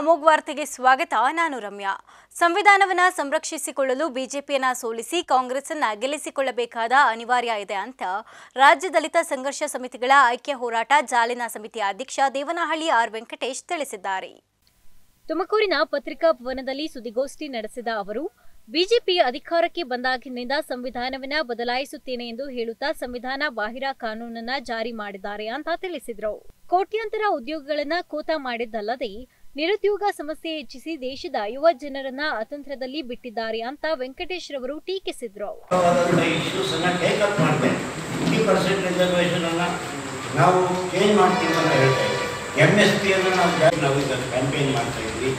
ಅಮೋಘ್ ವಾರ್ತೆಗೆ ಸ್ವಾಗತ ನಾನು ರಮ್ಯಾ ಸಂವಿಧಾನವನ್ನ ಸಂರಕ್ಷಿಸಿಕೊಳ್ಳಲು ಬಿಜೆಪಿಯನ್ನ ಸೋಲಿಸಿ ಕಾಂಗ್ರೆಸ್ಸನ್ನ ಗೆಲ್ಲಿಸಿಕೊಳ್ಳಬೇಕಾದ ಅನಿವಾರ್ಯ ಇದೆ ಅಂತ ರಾಜ್ಯ ದಲಿತ ಸಂಘರ್ಷ ಸಮಿತಿಗಳ ಐಕ್ಯ ಹೋರಾಟ ಜಾಲಿನ ಸಮಿತಿಯ ಅಧ್ಯಕ್ಷ ದೇವನಹಳ್ಳಿ ಆರ್ ವೆಂಕಟೇಶ್ ತಿಳಿಸಿದ್ದಾರೆ ತುಮಕೂರಿನ ಪತ್ರಿಕಾ ಭವನದಲ್ಲಿ ಸುದ್ದಿಗೋಷ್ಠಿ ನಡೆಸಿದ ಅವರು ಬಿಜೆಪಿ ಅಧಿಕಾರಕ್ಕೆ ಬಂದಾಗಿನಿಂದ ಸಂವಿಧಾನವನ್ನ ಬದಲಾಯಿಸುತ್ತೇನೆ ಎಂದು ಹೇಳುತ್ತಾ ಸಂವಿಧಾನ ಬಾಹಿರ ಕಾನೂನನ್ನ ಜಾರಿ ಮಾಡಿದ್ದಾರೆ ಅಂತ ತಿಳಿಸಿದ್ರು ಕೋಟ್ಯಾಂತರ ಉದ್ಯೋಗಗಳನ್ನ ಕೋತಾ ಮಾಡಿದ್ದಲ್ಲದೆ ನಿರುದ್ಯೋಗ ಸಮಸ್ಯೆ ಹೆಚ್ಚಿಸಿ ದೇಶದ ಯುವ ಜನರನ್ನ ಅತಂತ್ರದಲ್ಲಿ ಬಿಟ್ಟಿದ್ದಾರೆ ಅಂತ ವೆಂಕಟೇಶ್ ರವರು ಟೀಕಿಸಿದ್ರು ಆದಂಥ ಇಶ್ಯೂಸ್ ಅನ್ನ ಟೇಕ್ ಅಪ್ ಮಾಡಬೇಕು ಫಿಫ್ಟಿ ಪರ್ಸೆಂಟ್ ರಿಸರ್ವೇಷನ್ ಅನ್ನ ನಾವು ಚೇಂಜ್ ಮಾಡ್ತೀವಿ ಅಂತ ಹೇಳ್ತಾ ಇದ್ದೀವಿ ಎಮ್ ಎಸ್ ಪಿ ಅನ್ನು ನಾವು ಜಾ- ನಾವು ಈಗ ಕ್ಯಾಂಪೇನ್ ಮಾಡ್ತಾ ಇದ್ವಿ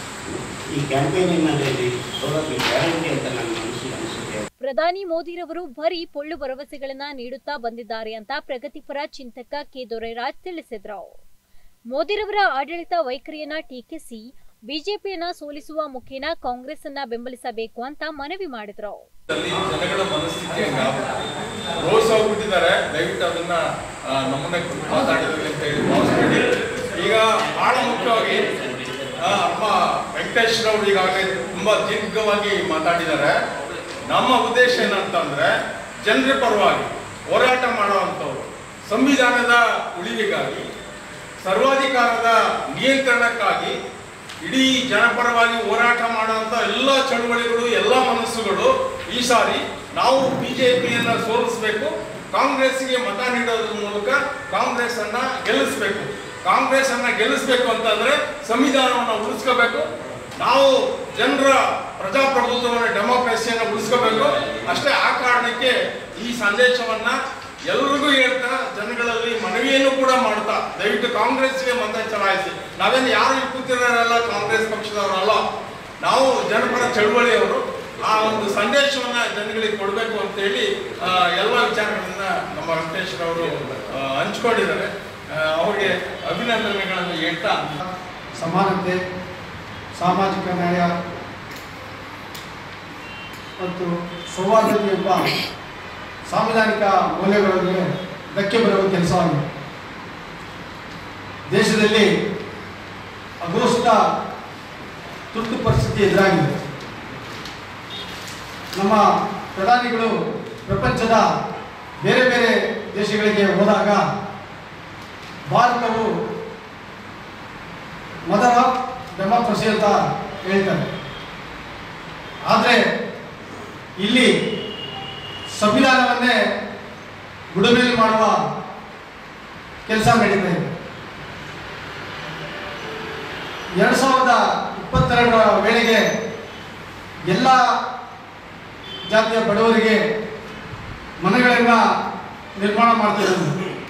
ಈ ಕ್ಯಾಂಪೇನಿನಲ್ಲಿ ಸೌಲಭ್ಯ ಗ್ಯಾರಂಟಿ ಅಂತ ನನ್ನ ಮನಸ್ಸಿಗೆ ಅನಿಸುತ್ತೆ ಪ್ರಧಾನಿ ಮೋದಿರವರು ಬರೀ ಪೊಳ್ಳು ಭರವಸೆಗಳನ್ನ ನೀಡುತ್ತಾ ಬಂದಿದ್ದಾರೆ ಅಂತ ಪ್ರಗತಿಪರ ಚಿಂತಕ ಕೆ ದೊರೈರಾಜ್ ತಿಳಿಸಿದ್ರು ಮೋದಿರವರ ಆಡಳಿತ ವೈಖರಿಯನ್ನ ಟೀಕಿಸಿ ಬಿಜೆಪಿಯನ್ನ ಸೋಲಿಸುವ ಮುಖೇನ ಕಾಂಗ್ರೆಸ್ ಅನ್ನ ಬೆಂಬಲಿಸಬೇಕು ಅಂತ ಮನವಿ ಮಾಡಿದ್ರು ಅಲ್ಲಿ ಜನಗಳ ಮನಸ್ಥಿತಿ ರೋಸ್ ಹೋಗ್ಬಿಟ್ಟಿದ್ದಾರೆ ದಯವಿಟ್ಟು ಅದನ್ನ ಆ, ನಮ್ಮನ್ನೇ ಕುರಿತು ಮಾತಾಡಿದ್ವಿ ಅಂತ ಹೇಳಿ ಭಾವಿಸ್ಬೇಡಿ ಈಗ ಬಹಳ ಮುಖ್ಯವಾಗಿ ಆ, ಅಮ್ಮ ವೆಂಕಟೇಶ್ ರವರು ಈಗಾಗಲೇ ತುಂಬಾ ದೀರ್ಘವಾಗಿ ಮಾತಾಡಿದ್ದಾರೆ ನಮ್ಮ ಉದ್ದೇಶ ಏನಂತಂದ್ರೆ ಜನರ ಪರವಾಗಿ ಹೋರಾಟ ಮಾಡುವಂಥವ್ರು ಸಂವಿಧಾನದ ಉಳಿವಿಗಾಗಿ ಸರ್ವಾಧಿಕಾರದ ನಿಯಂತ್ರಣಕ್ಕಾಗಿ ಇಡೀ ಜನಪರವಾಗಿ ಹೋರಾಟ ಮಾಡುವಂತ ಎಲ್ಲ ಚಳುವಳಿಗಳು ಎಲ್ಲ ಮನಸ್ಸುಗಳು ಈ ಸಾರಿ ನಾವು ಬಿಜೆಪಿಯನ್ನ ಸೋಲಿಸಬೇಕು ಕಾಂಗ್ರೆಸ್ಗೆ ಮತ ನೀಡೋದ್ರ ಮೂಲಕ ಕಾಂಗ್ರೆಸ್ ಅನ್ನ ಗೆಲ್ಲಿಸಬೇಕು ಕಾಂಗ್ರೆಸ್ ಅನ್ನ ಗೆಲ್ಲಿಸಬೇಕು ಅಂತಂದ್ರೆ ಸಂವಿಧಾನವನ್ನ ಉಳಿಸ್ಕೋಬೇಕು ನಾವು ಜನರ ಪ್ರಜಾಪ್ರಭುತ್ವವನ್ನು ಡೆಮೋಕ್ರಸಿಯನ್ನು ಉಳಿಸ್ಕೋಬೇಕು ಅಷ್ಟೇ ಆ ಕಾರಣಕ್ಕೆ ಈ ಸಂದೇಶವನ್ನ ಎಲ್ರಿಗೂ ಹೇಳ್ತಾ ಜನಗಳಲ್ಲಿ ಮನವಿಯನ್ನು ಕೂಡ ಮಾಡ್ತಾ ದಯವಿಟ್ಟು ಕಾಂಗ್ರೆಸ್ಗೆ ಮತ ಚಲಾಯಿಸಿ ನಾವೇನು ಯಾರು ಇಲ್ಲಿ ಕೂತಿರೋರೆಲ್ಲ ಕಾಂಗ್ರೆಸ್ ಪಕ್ಷದವರಲ್ಲ ನಾವು ಜನಪರ ಚಳುವಳಿಯವರು ಆ ಒಂದು ಸಂದೇಶವನ್ನ ಜನಗಳಿಗೆ ಕೊಡಬೇಕು ಅಂತೇಳಿ ಆ, ಎಲ್ಲ ವಿಚಾರಗಳನ್ನ ನಮ್ಮ ವೆಂಕಟೇಶ್ವರ ಅವರು ಹಂಚ್ಕೊಂಡಿದ್ದಾರೆ ಆ, ಅವ್ರಿಗೆ ಅಭಿನಂದನೆಗಳನ್ನು ಹೇಳ್ತಾ ಸಮಾನತೆ ಸಾಮಾಜಿಕ ನ್ಯಾಯ ಮತ್ತು ಸೌಹಾರ್ದತೆ ಎಂಬ ಸಾಂವಿಧಾನಿಕ ಮೌಲ್ಯಗಳಿಗೆ ಧಕ್ಕೆ ಬರುವ ಕೆಲಸವಾಗಿದೆ ದೇಶದಲ್ಲಿ ಅಘೋಷಿತ ತುರ್ತು ಪರಿಸ್ಥಿತಿ ಎದುರಾಗಿದೆ ನಮ್ಮ ಪ್ರಧಾನಿಗಳು ಪ್ರಪಂಚದ ಬೇರೆ ಬೇರೆ ದೇಶಗಳಿಗೆ ಹೋದಾಗ ಭಾರತವು ಮದರ್ ಆಫ್ ಡೆಮಾಕ್ರಸಿ ಅಂತ ಹೇಳ್ತಾರೆ ಆದರೆ ಇಲ್ಲಿ ಸಂವಿಧಾನವನ್ನೇ ಬುಡಮೇಲು ಮಾಡುವ ಕೆಲಸ ನಡೀತಾ ಇದೆ ಎರಡು ಸಾವಿರದ ಇಪ್ಪತ್ತೆರಡರ ವೇಳೆಗೆ ಎಲ್ಲ ಜಾತಿಯ ಬಡವರಿಗೆ ಮನೆಗಳನ್ನು ನಿರ್ಮಾಣ ಮಾಡ್ತಿರೋದು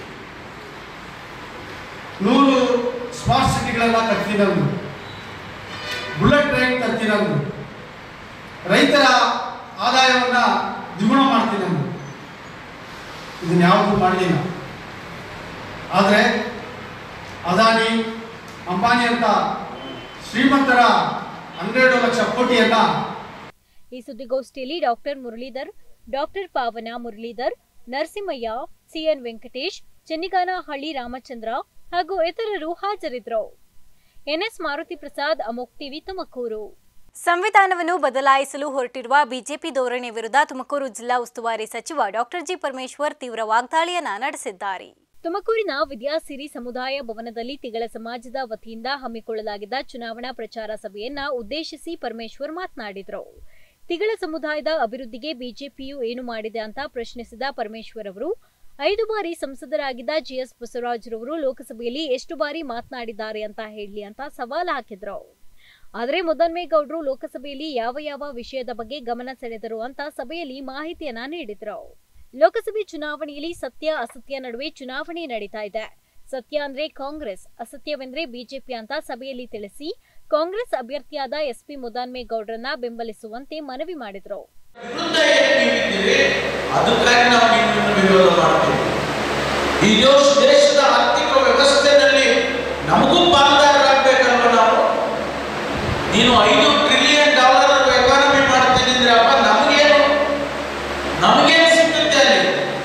ನೂರು ಸ್ಮಾರ್ಟ್ ಸಿಟಿಗಳೆಲ್ಲ ಕಟ್ತಿರೋದು ಬುಲೆಟ್ ಟ್ರೈನ್ ತರ್ತಿರೋದು ರೈತರ ಆದಾಯವನ್ನು ದ್ವಿಗುಣ ಮಾಡ್ತಿರೋದು ಇದನ್ನ ಯಾವುದು ಮಾಡಲಿಲ್ಲ ಆದರೆ ಅದಾನಿ ಅಂಬಾನಿ ಅಂತ ಶ್ರೀಮಂತರ ಹನ್ನೆರಡು ಲಕ್ಷ ಕೋಟಿಯನ್ನ ಈ ಸುದ್ದಿಗೋಷ್ಠಿಯಲ್ಲಿ doctor Muralidhar doctor Pavana Muralidhar Narasimhaiah CN Venkatesh Chenniganahalli Ramachandra ಹಾಗೂ ಇತರರು ಹಾಜರಿದ್ದರು ಎನ್ಎಸ್ ಮಾರುತಿ ಪ್ರಸಾದ್ ಅಮೋಕ್ ಟಿವಿ ತುಮಕೂರು ಸಂವಿಧಾನವನ್ನು ಬದಲಾಯಿಸಲು ಹೊರಟಿರುವ ಬಿಜೆಪಿ ಧೋರಣೆ ವಿರುದ್ಧ ತುಮಕೂರು ಜಿಲ್ಲಾ ಉಸ್ತುವಾರಿ ಸಚಿವ ಡಾಕ್ಟರ್ ಜಿ ಪರಮೇಶ್ವರ್ ತೀವ್ರ ವಾಗ್ದಾಳಿಯನ್ನ ನಡೆಸಿದ್ದಾರೆ ತುಮಕೂರಿನ ವಿದ್ಯಾಸಿರಿ ಸಮುದಾಯ ಭವನದಲ್ಲಿ ತಿಗಳ ಸಮಾಜದ ವತಿಯಿಂದ ಹಮ್ಮಿಕೊಳ್ಳಲಾಗಿದ್ದ ಚುನಾವಣಾ ಪ್ರಚಾರ ಸಭೆಯನ್ನ ಉದ್ದೇಶಿಸಿ ಪರಮೇಶ್ವರ್ ಮಾತನಾಡಿದರು ತಿಗಳ ಸಮುದಾಯದ ಅಭಿವೃದ್ಧಿಗೆ ಬಿಜೆಪಿಯು ಏನು ಮಾಡಿದೆ ಅಂತ ಪ್ರಶ್ನಿಸಿದ ಪರಮೇಶ್ವರ್ ಅವರು ಐದು ಬಾರಿ ಸಂಸದರಾಗಿದ್ದ ಜಿಎಸ್ ಬಸವರಾಜರವರು ಲೋಕಸಭೆಯಲ್ಲಿ ಎಷ್ಟು ಬಾರಿ ಮಾತನಾಡಿದ್ದಾರೆ ಅಂತ ಹೇಳಿ ಅಂತ ಸವಾಲು ಹಾಕಿದ್ರು ಆದರೆ ಮುದ್ದನ್ಮೇಗೌಡರು ಲೋಕಸಭೆಯಲ್ಲಿ ಯಾವ ಯಾವ ವಿಷಯದ ಬಗ್ಗೆ ಗಮನ ಸೆಳೆದರು ಅಂತ ಸಭೆಯಲ್ಲಿ ಮಾಹಿತಿಯನ್ನ ನೀಡಿದ್ರು ಲೋಕಸಭೆ ಚುನಾವಣೆಯಲ್ಲಿ ಸತ್ಯ ಅಸತ್ಯ ನಡುವೆ ಚುನಾವಣೆ ನಡೀತಾ ಇದೆ ಸತ್ಯ ಅಂದ್ರೆ ಕಾಂಗ್ರೆಸ್ ಅಸತ್ಯವೆಂದ್ರೆ ಬಿಜೆಪಿ ಅಂತ ಸಭೆಯಲ್ಲಿ ತಿಳಿಸಿ ಕಾಂಗ್ರೆಸ್ ಅಭ್ಯರ್ಥಿಯಾದ ಎಸ್ಪಿ ಮುದ್ದಾನ್ಮೇಗೌಡರನ್ನ ಬೆಂಬಲಿಸುವಂತೆ ಮನವಿ ಮಾಡಿದ್ರು ವಿರುದ್ಧ ಏನ್ ನೀವಿದ್ದೀರಿ ಅದಕ್ಕಾಗಿ ನಾವು ನಿಮ್ಮನ್ನು ವಿರೋಧ ಮಾಡ್ತೀವಿ ಈ ದೇಶ ದೇಶದ ಆರ್ಥಿಕ ವ್ಯವಸ್ಥೆಯಲ್ಲಿ ನಮಗೂ ಪಾಲ್ದಾರರಾಗಬೇಕಲ್ವ ನಾವು ನೀನು ಐದು ಟ್ರಿಲಿಯನ್ ಡಾಲರ್ ಎಕಾನಮಿ ಮಾಡ್ತೀನಿ ಅಂದ್ರೆ ಅಪ್ಪ ನಮಗೇನು ನಮಗೇನು ಸಿಗುತ್ತೆ ಅಲ್ಲಿ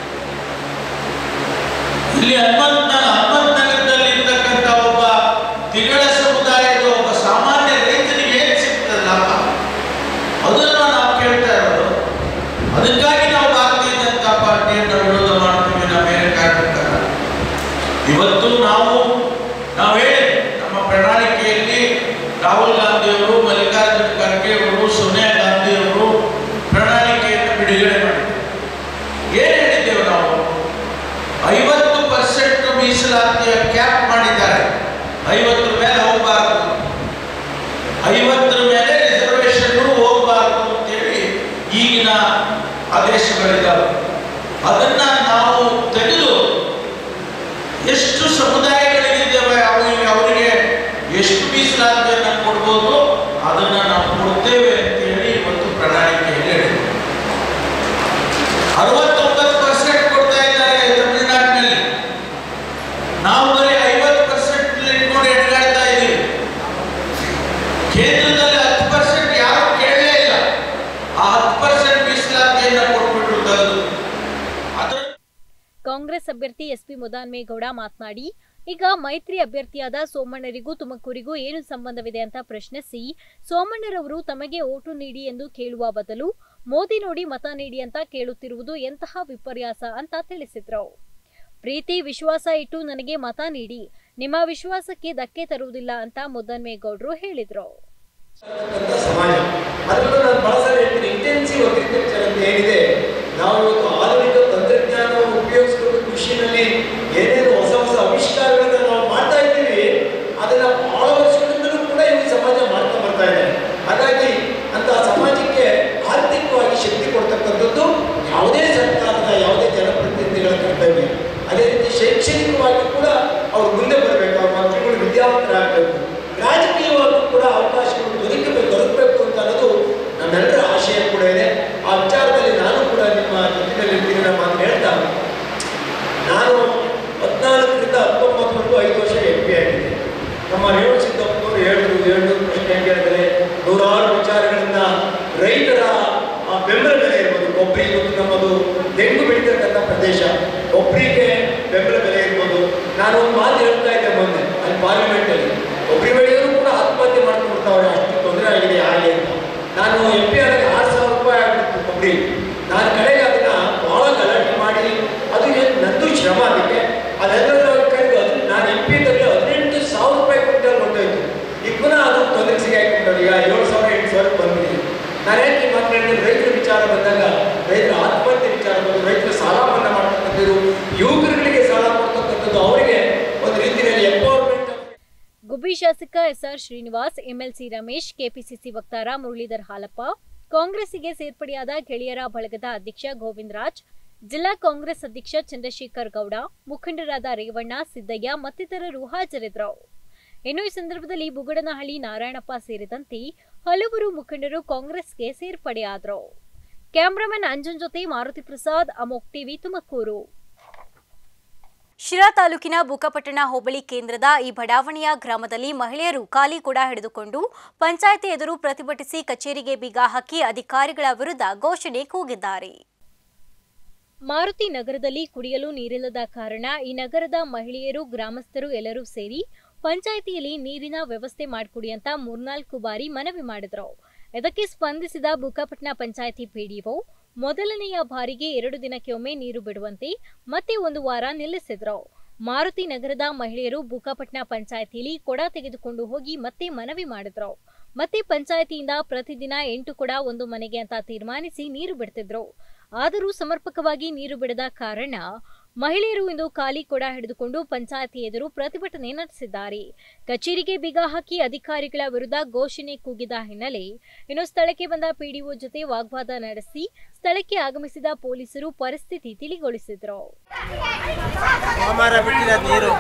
ಇಲ್ಲಿ ಹನುಮಂತ ಹನುಮಂತ ನಗರದಲ್ಲಿ ಇರ್ತಕ್ಕಂಥ ಒಬ್ಬ ತಿಗಳ ಸಮುದಾಯದ ಒಬ್ಬ ಸಾಮಾನ್ಯ ಗಾಂಧಿಯವರು ಮಲ್ಲಿಕಾರ್ಜುನ ಖರ್ಗೆ ಅವರು ಸೋನಿಯಾ ಗಾಂಧಿಯವರು ಪ್ರಣಾಳಿಕೆಯನ್ನು ಬಿಡುಗಡೆ ಮಾಡಿದರು ಏನು ಹೇಳಿದ್ದೇವೆ ನಾವು ಐವತ್ತು ಪರ್ಸೆಂಟ್ ಮೀಸಲಾತಿಯ ಕ್ಯಾಪ್ ಮಾಡಿದ್ದಾರೆ ಐವತ್ತರ ಮೇಲೆ ಹೋಗಬಾರದು ಐವತ್ತರ ಮೇಲೆ ರಿಸರ್ವೇಷನ್ ಹೋಗಬಾರದು ಅಂತೇಳಿ ಈಗಿನ ಆದೇಶಗಳಿದ್ದಾವೆ ಅದನ್ನ ನಾವು ತೆಗೆದು ಎಷ್ಟು ಸಮುದಾಯಗಳಿದ್ದಾವೆ ಅವರಿಗೆ ಅವರಿಗೆ ಎಷ್ಟು ಮೀಸಲಾತಿಯನ್ನು ಕೊಡ್ಬೋದು ಅದನ್ನ ನಾವು ಕೊಡ್ತೇವೆ ಅಂತೇಳಿ ಇವತ್ತು ಪ್ರಣಾಳಿಕೆಯಲ್ಲಿ ಹೇಳಿದೆ ಅರವತ್ತೊಂಬತ್ತು ಪರ್ಸೆಂಟ್ ಕೊಡ್ತಾ ಇದ್ದಾರೆ ತಮಿಳುನಾಡಿನಲ್ಲಿ ನಾವು ಬರೀ ಐವತ್ತು ಪರ್ಸೆಂಟ್ ಇಟ್ಕೊಂಡು ಎಡಗಾಡ್ತಾ ಇದ್ದೀವಿ ಕೇಂದ್ರದಲ್ಲಿ ಹತ್ತು ಪರ್ಸೆಂಟ್ ಯಾರು ಕೇಳಲೇ ಇಲ್ಲ ಆ ಹತ್ತು ಪರ್ಸೆಂಟ್ ಮೀಸಲಾತಿಯನ್ನು ಕೊಟ್ಬಿಟ್ರು ತೆಗೆದು ಅದರ ಕಾಂಗ್ರೆಸ್ ಅಭ್ಯರ್ಥಿ ಎಸ್ಪಿ ಮುದಾನ್ಮೇಗೌಡ ಮಾತನಾಡಿ ಈಗ ಮೈತ್ರಿ ಅಭ್ಯರ್ಥಿಯಾದ ಸೋಮಣ್ಣರಿಗೂ ತುಮಕೂರಿಗೂ ಏನು ಸಂಬಂಧವಿದೆ ಅಂತ ಪ್ರಶ್ನಿಸಿ ಸೋಮಣ್ಣರವರು ತಮಗೆ ಓಟು ನೀಡಿ ಎಂದು ಕೇಳುವ ಬದಲು ಮೋದಿ ನೋಡಿ ಮತ ನೀಡಿ ಅಂತ ಕೇಳುತ್ತಿರುವುದು ಎಂತಹ ವಿಪರ್ಯಾಸ ಅಂತ ತಿಳಿಸಿದ್ರು ಪ್ರೀತಿ ವಿಶ್ವಾಸ ಇಟ್ಟು ನನಗೆ ಮತ ನೀಡಿ ನಿಮ್ಮ ವಿಶ್ವಾಸಕ್ಕೆ ಧಕ್ಕೆ ತರುವುದಿಲ್ಲ ಅಂತ ಮುದ್ದನ್ಮೇಗೌಡರು ಹೇಳಿದ್ರು ಅಂತ ಸಮಾಜ ಅದರಲ್ಲೂ ನಾನು ಬಹಳ ಸಲ ಹೇಳ್ತೀನಿ ಇಂಟೆನ್ಸಿವ್ ಅಗ್ರಿಕಲ್ಚರ್ ಅಂತ ಏನಿದೆ ನಾವು ಇವತ್ತು ಆಧುನಿಕ ತಂತ್ರಜ್ಞಾನವನ್ನು ಉಪಯೋಗಿಸಿಕೊಂಡು ಕೃಷಿನಲ್ಲಿ ಏನೇನು ಹೊಸ ಹೊಸ ಆವಿಷ್ಕಾರಗಳನ್ನ ನಾವು ಮಾಡ್ತಾ ಇದ್ದೀವಿ ಅದನ್ನ ಬಹಳ ವರ್ಷಗಳಿಂದಲೂ ಕೂಡ ಈ ಸಮಾಜ ಮಾಡ್ತಾ ಬರ್ತಾ ಇದೆ ಹಾಗಾಗಿ ಅಂತ ಸಮಾಜಕ್ಕೆ ಆರ್ಥಿಕವಾಗಿ ಶಕ್ತಿ ಕೊಡ್ತಕ್ಕಂಥದ್ದು ಯಾವುದೇ ಸರ್ಕಾರದ ಯಾವುದೇ ಜನಪ್ರತಿನಿಧಿಗಳ ಕರ್ತವ್ಯ ಅದೇ ರೀತಿ ಶೈಕ್ಷಣಿಕವಾಗಿ ಕೂಡ ಅವ್ರು ಮುಂದೆ ಬರಬೇಕು ಅವ್ರ ಮಕ್ಕಳುಗಳು ವಿದ್ಯಾವಂತರಾಗಬೇಕು ರಾಜಕೀಯವಾಗೂ ಕೂಡ ಅವಕಾಶಗಳು ದೊರಕಬೇಕು ದೊರಕಬೇಕು ಅಂತ ಅನ್ನೋದು ನಮ್ಮೆಲ್ಲರ ಆಶಯ ಕೂಡ ಇದೆ ಆ ವಿಚಾರದಲ್ಲಿ ನಾನು ಕೂಡ ನಿಮ್ಮ ಜೊತೆಯಲ್ಲಿ ಇರ್ತೀನಿ ನಮ್ಮ ಮಾತು ಹೇಳ್ತಾ ನಾನು ಹದಿನಾಲ್ಕರಿಂದ ಹತ್ತೊಂಬತ್ತವರೆಗೂ ಐದು ವರ್ಷ ಎಂ ಪಿ ಆಗಿದ್ದೆ ನಮ್ಮ ರೇಣು ಸಿದ್ದಪ್ಪನವರು ಹೇಳಿದ್ರು ಹೇಳಿದ್ರು ಪ್ರಶ್ನೆ ಕೇಳಿದರೆ ನೂರಾರು ವಿಚಾರಗಳನ್ನ ರೈತರ ಆ ಬೆಂಬಲ ಬೆಲೆ ಇರ್ಬೋದು ಕೊಬ್ಬರಿ ಇವತ್ತು ನಮ್ಮದು ತೆಂಗು ಬೆಳೀತಕ್ಕಂಥ ಪ್ರದೇಶ ಕೊಬ್ಬರಿಗೆ ಬೆಂಬಲ ಬೆಲೆ ಇರ್ಬೋದು ನಾನು ಒಂದು ಮಾತು ಹೇಳ್ತಾ ಇದ್ದೆ ಮೊನ್ನೆ ಅಲ್ಲಿ ಪಾರ್ಲಿಮೆಂಟಲ್ಲಿ ಕೊಬ್ಬರಿ ಬೆಳೆಯೋರು ಕೂಡ ಆತ್ಮಹತ್ಯೆ ಮಾಡ್ಕೊಂಡ್ಬಿಡ್ತಾವ್ರೆ ಅಷ್ಟು ತೊಂದರೆ ಆಗಿದೆ ಹಾಗೆ ಅಂತ ನಾನು ಎಂ ಪಿ ಆದಾಗ ಆರು ಸಾವಿರ ರೂಪಾಯಿ ಆಗ್ಬಿಟ್ಟು ಕೊಬ್ಬರಿ ನಾನು ಕಡೆಗೆ ಅದನ್ನ ಬಹಳ ಗಲಾಟೆ ಮಾಡಿ ಅದು ಏನು ನಂದು ಶ್ರಮ ಅದಕ್ಕೆ ಅದೆಲ್ಲ ಕರೆದು ಅದು ನಾನು ಎಂ ಪಿ ಇದ್ದಾಗ ಹದಿನೆಂಟು ಸಾವಿರ ರೂಪಾಯಿ ಕ್ವಿಂಟಲ್ ಹೊಂಟೋಯ್ತು ಈಗ ಪುನಃ ಅದು ತೊಂದರೆ ಸಿಗಾಕೊಂಡ್ರು ಈಗ ಏಳು ಸಾವಿರ ಎಂಟು ಸಾವಿರ ಬಂದಿದೆ ನಾನು ಯಾಕೆ ಈ ಮಾತು ಹೇಳ್ತೀನಿ ರೈತರ ವಿಚಾರ ಬಂದಾಗ ರೈತರ ಆತ್ಮಹತ್ಯೆ ವಿಚಾರ ಬಂದು ರೈತರ ಸಾಲ ಮನ್ನಾ ಮಾಡ್ತಕ್ಕಂಥದ್ದು ಯುವಕರುಗಳಿಗೆ ಸಾಲ ಕೊಡ್ತಕ್ಕಂಥದ್ದು ಅವರಿಗೆ ಒಂದು ರೀತಿಯಲ್ಲಿ ಎಂಪವರ್ಮೆಂಟ್ ಗುಬ್ಬಿ ಶಾಸಕ SR Srinivas MLC Ramesh KPCC ವಕ್ತಾರ ಮುರಳೀಧರ್ ಹಾಲಪ್ಪ ಕಾಂಗ್ರೆಸ್ಸಿಗೆ ಸೇರ್ಪಡೆಯಾದ ಗೆಳೆಯರ ಬಳಗದ ಅಧ್ಯಕ್ಷ ಗೋವಿಂದ್ ರಾಜ್ ಜಿಲ್ಲಾ ಕಾಂಗ್ರೆಸ್ ಅಧ್ಯಕ್ಷ ಚಂದ್ರಶೇಖರ್ ಗೌಡ ಮುಖಂಡರಾದ ರೇವಣ್ಣ ಸಿದ್ದಯ್ಯ ಮತ್ತಿತರರು ಹಾಜರಿದ್ದರು ಇನ್ನು ಈ ಸಂದರ್ಭದಲ್ಲಿ ಬುಗಡನಹಳ್ಳಿ ನಾರಾಯಣಪ್ಪ ಸೇರಿದಂತೆ ಹಲವರು ಮುಖಂಡರು ಕಾಂಗ್ರೆಸ್ಗೆ ಸೇರ್ಪಡೆಯಾದರು ಕ್ಯಾಮರಾಮನ್ ಅಂಜನ್ ಜೊತೆ ಮಾರುತಿ ಪ್ರಸಾದ್ ಅಮೋಕ್ ಟಿವಿ ತುಮಕೂರು ಶಿರಾ ತಾಲೂಕಿನ ಬುಕ್ಕಪಟ್ಟಣ ಹೋಬಳಿ ಕೇಂದ್ರದ ಈ ಬಡಾವಣೆಯ ಗ್ರಾಮದಲ್ಲಿ ಮಹಿಳೆಯರು ಖಾಲಿ ಕೂಡ ಹಿಡಿದುಕೊಂಡು ಪಂಚಾಯಿತಿ ಎದುರು ಪ್ರತಿಭಟಿಸಿ ಕಚೇರಿಗೆ ಬೀಗ ಹಾಕಿ ಅಧಿಕಾರಿಗಳ ವಿರುದ್ಧ ಘೋಷಣೆ ಕೂಗಿದ್ದಾರೆ ಮಾರುತಿ ನಗರದಲ್ಲಿ ಕುಡಿಯಲು ನೀರಿಲ್ಲದ ಕಾರಣ ಈ ನಗರದ ಮಹಿಳೆಯರು ಗ್ರಾಮಸ್ಥರು ಎಲ್ಲರೂ ಸೇರಿ ಪಂಚಾಯಿತಿಯಲ್ಲಿ ನೀರಿನ ವ್ಯವಸ್ಥೆ ಮಾಡಿಕೊಡಿ ಅಂತ ಮೂರ್ನಾಲ್ಕು ಬಾರಿ ಮನವಿ ಮಾಡಿದ್ರು ಇದಕ್ಕೆ ಸ್ಪಂದಿಸಿದ ಬುಕ್ಕಾಪಟ್ನ ಪಂಚಾಯಿತಿ ಪಿಡಿಒ ಮೊದಲನೆಯ ಬಾರಿಗೆ ಎರಡು ದಿನಕ್ಕೆ ಒಮ್ಮೆ ನೀರು ಬಿಡುವಂತೆ ಮತ್ತೆ ಒಂದು ವಾರ ನಿಲ್ಲಿಸಿದ್ರು ಮಾರುತಿ ನಗರದ ಮಹಿಳೆಯರು ಬುಕ್ಕಾಪಟ್ನ ಪಂಚಾಯಿತಿಯಲ್ಲಿ ಕೊಡ ತೆಗೆದುಕೊಂಡು ಹೋಗಿ ಮತ್ತೆ ಮನವಿ ಮಾಡಿದ್ರು ಮತ್ತೆ ಪಂಚಾಯಿತಿಯಿಂದ ಪ್ರತಿದಿನ ಎಂಟು ಕೊಡ ಒಂದು ಮನೆಗೆ ಅಂತ ತೀರ್ಮಾನಿಸಿ ನೀರು ಬಿಡ್ತಿದ್ರು ಆದರೂ ಸಮರ್ಪಕವಾಗಿ ನೀರು ಬಿಡದ ಕಾರಣ ಮಹಿಳೆಯರು ಇಂದು ಖಾಲಿ ಕೊಡ ಹಿಡಿದುಕೊಂಡು ಪಂಚಾಯತಿ ಎದುರು ಪ್ರತಿಭಟನೆ ನಡೆಸಿದ್ದಾರೆ ಕಚೇರಿಗೆ ಬೀಗ ಹಾಕಿ ಅಧಿಕಾರಿಗಳ ವಿರುದ್ಧ ಘೋಷಣೆ ಕೂಗಿದ ಹಿನ್ನೆಲೆ ಇನ್ನು ಸ್ಥಳಕ್ಕೆ ಬಂದ ಪಿಡಿಒ ಜೊತೆ ವಾಗ್ವಾದ ನಡೆಸಿ ಸ್ಥಳಕ್ಕೆ ಆಗಮಿಸಿದ ಪೊಲೀಸರು ಪರಿಸ್ಥಿತಿ ತಿಳಿಗೊಳಿಸಿದ್ರು ಸೋಮವಾರ ಬಿಟ್ಟಿರೋದು ನೀರು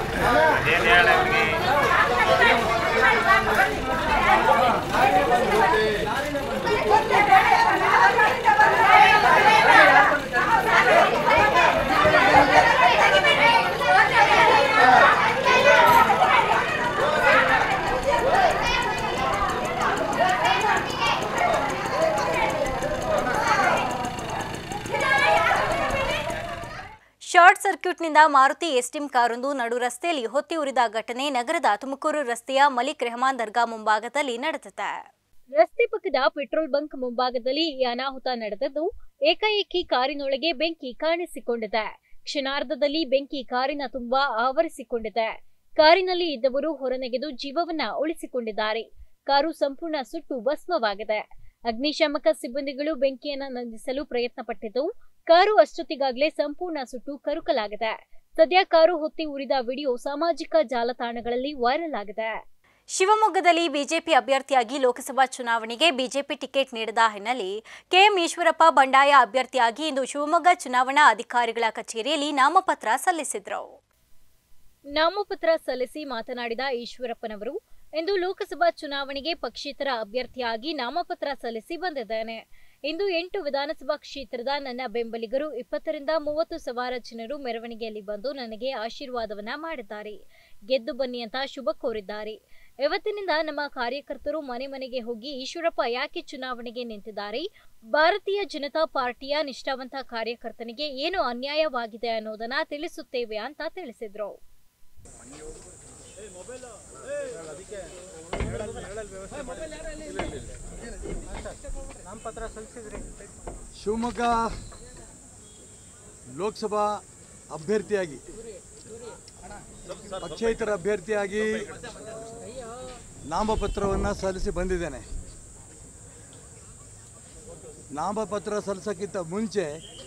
ಶಾರ್ಟ್ ಸರ್ಕ್ಯೂಟ್ನಿಂದ ಮಾರುತಿ ಎಸ್ಟಿಂ ಕಾರೊಂದು ನಡು ರಸ್ತೆಯಲ್ಲಿ ಹೊತ್ತಿ ಉರಿದ ಘಟನೆ ನಗರದ ತುಮಕೂರು ರಸ್ತೆಯ ಮಲಿಕ್ ರೆಹಮಾನ್ ದರ್ಗಾ ಮುಂಭಾಗದಲ್ಲಿ ನಡೆದಿದೆ ರಸ್ತೆ ಪಕ್ಕದ ಪೆಟ್ರೋಲ್ ಬಂಕ್ ಮುಂಭಾಗದಲ್ಲಿ ಈ ಅನಾಹುತ ನಡೆದದ್ದು ಏಕಾಏಕಿ ಕಾರಿನೊಳಗೆ ಬೆಂಕಿ ಕಾಣಿಸಿಕೊಂಡಿದೆ ಕ್ಷಣಾರ್ಧದಲ್ಲಿ ಬೆಂಕಿ ಕಾರಿನ ತುಂಬಾ ಆವರಿಸಿಕೊಂಡಿದೆ ಕಾರಿನಲ್ಲಿ ಇದ್ದವರು ಹೊರನೆಗೆದು ಜೀವವನ್ನ ಉಳಿಸಿಕೊಂಡಿದ್ದಾರೆ ಕಾರು ಸಂಪೂರ್ಣ ಸುಟ್ಟು ಭಸ್ಮವಾಗಿದೆ ಅಗ್ನಿಶಾಮಕ ಸಿಬ್ಬಂದಿಗಳು ಬೆಂಕಿಯನ್ನ ನಂದಿಸಲು ಪ್ರಯತ್ನ ಪಟ್ಟಿದ್ದು ಕಾರು ಅಷ್ಟೊತ್ತಿಗಾಗಲೇ ಸಂಪೂರ್ಣ ಸುಟ್ಟು ಕರುಕಲಾಗಿದೆ ಸದ್ಯ ಕಾರು ಹೊತ್ತಿ ಉರಿದ ವಿಡಿಯೋ ಸಾಮಾಜಿಕ ಜಾಲತಾಣಗಳಲ್ಲಿ ವೈರಲ್ ಆಗಿದೆ ಶಿವಮೊಗ್ಗದಲ್ಲಿ ಬಿಜೆಪಿ ಅಭ್ಯರ್ಥಿಯಾಗಿ ಲೋಕಸಭಾ ಚುನಾವಣೆಗೆ ಬಿಜೆಪಿ ಟಿಕೆಟ್ ನೀಡದ ಹಿನ್ನೆಲೆ ಕೆಎಂ ಈಶ್ವರಪ್ಪ ಬಂಡಾಯ ಅಭ್ಯರ್ಥಿಯಾಗಿ ಇಂದು ಶಿವಮೊಗ್ಗ ಚುನಾವಣಾ ಅಧಿಕಾರಿಗಳ ಕಚೇರಿಯಲ್ಲಿ ನಾಮಪತ್ರ ಸಲ್ಲಿಸಿದರು ನಾಮಪತ್ರ ಸಲ್ಲಿಸಿ ಮಾತನಾಡಿದ ಈಶ್ವರಪ್ಪನವರು ಇಂದು ಲೋಕಸಭಾ ಚುನಾವಣೆಗೆ ಪಕ್ಷೇತರ ಅಭ್ಯರ್ಥಿಯಾಗಿ ನಾಮಪತ್ರ ಸಲ್ಲಿಸಿ ಬಂದಿದ್ದೇನೆ ಇಂದು ಎಂಟು ವಿಧಾನಸಭಾ ಕ್ಷೇತ್ರದ ನನ್ನ ಬೆಂಬಲಿಗರು ಇಪ್ಪತ್ತರಿಂದ ಮೂವತ್ತು ಸವಾರ ಜನರು ಮೆರವಣಿಗೆಯಲ್ಲಿ ಬಂದು ನನಗೆ ಆಶೀರ್ವಾದವನ್ನ ಮಾಡಿದ್ದಾರೆ ಗೆದ್ದು ಬನ್ನಿ ಅಂತ ಶುಭ ಕೋರಿದ್ದಾರೆ ಇವತ್ತಿನಿಂದ ನಮ್ಮ ಕಾರ್ಯಕರ್ತರು ಮನೆ ಮನೆಗೆ ಹೋಗಿ ಈಶ್ವರಪ್ಪ ಯಾಕೆ ಚುನಾವಣೆಗೆ ನಿಂತಿದ್ದಾರೆ ಭಾರತೀಯ ಜನತಾ ಪಾರ್ಟಿಯ ನಿಷ್ಠಾವಂತ ಕಾರ್ಯಕರ್ತನಿಗೆ ಏನು ಅನ್ಯಾಯವಾಗಿದೆ ಅನ್ನೋದನ್ನ ತಿಳಿಸುತ್ತೇವೆ ಅಂತ ತಿಳಿಸಿದ್ರು ಶಿವಮೊಗ್ಗ ಲೋಕಸಭಾ ಅಭ್ಯರ್ಥಿಯಾಗಿ ಪಕ್ಷೇತರ ಅಭ್ಯರ್ಥಿಯಾಗಿ ನಾಮಪತ್ರವನ್ನು ಸಲ್ಲಿಸಿ ಬಂದಿದ್ದೇನೆ ನಾಮಪತ್ರ ಸಲ್ಲಿಸೋಕ್ಕಿಂತ ಮುಂಚೆ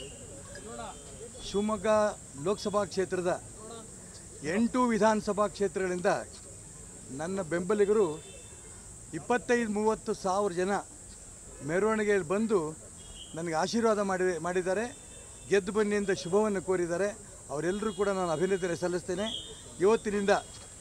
ಶಿವಮೊಗ್ಗ ಲೋಕಸಭಾ ಕ್ಷೇತ್ರದ ಎಂಟು ವಿಧಾನಸಭಾ ಕ್ಷೇತ್ರಗಳಿಂದ ನನ್ನ ಬೆಂಬಲಿಗರು ಇಪ್ಪತ್ತೈದು ಮೂವತ್ತು ಸಾವಿರ ಜನ ಮೆರವಣಿಗೆಯಲ್ಲಿ ಬಂದು ನನಗೆ ಆಶೀರ್ವಾದ ಮಾಡಿ ಮಾಡಿದ್ದಾರೆ ಗೆದ್ದು ಬನ್ನಿ ಅಂತ ಶುಭವನ್ನು ಕೋರಿದ್ದಾರೆ ಅವರೆಲ್ಲರೂ ಕೂಡ ನಾನು ಅಭಿನಂದನೆ ಸಲ್ಲಿಸ್ತೇನೆ ಇವತ್ತಿನಿಂದ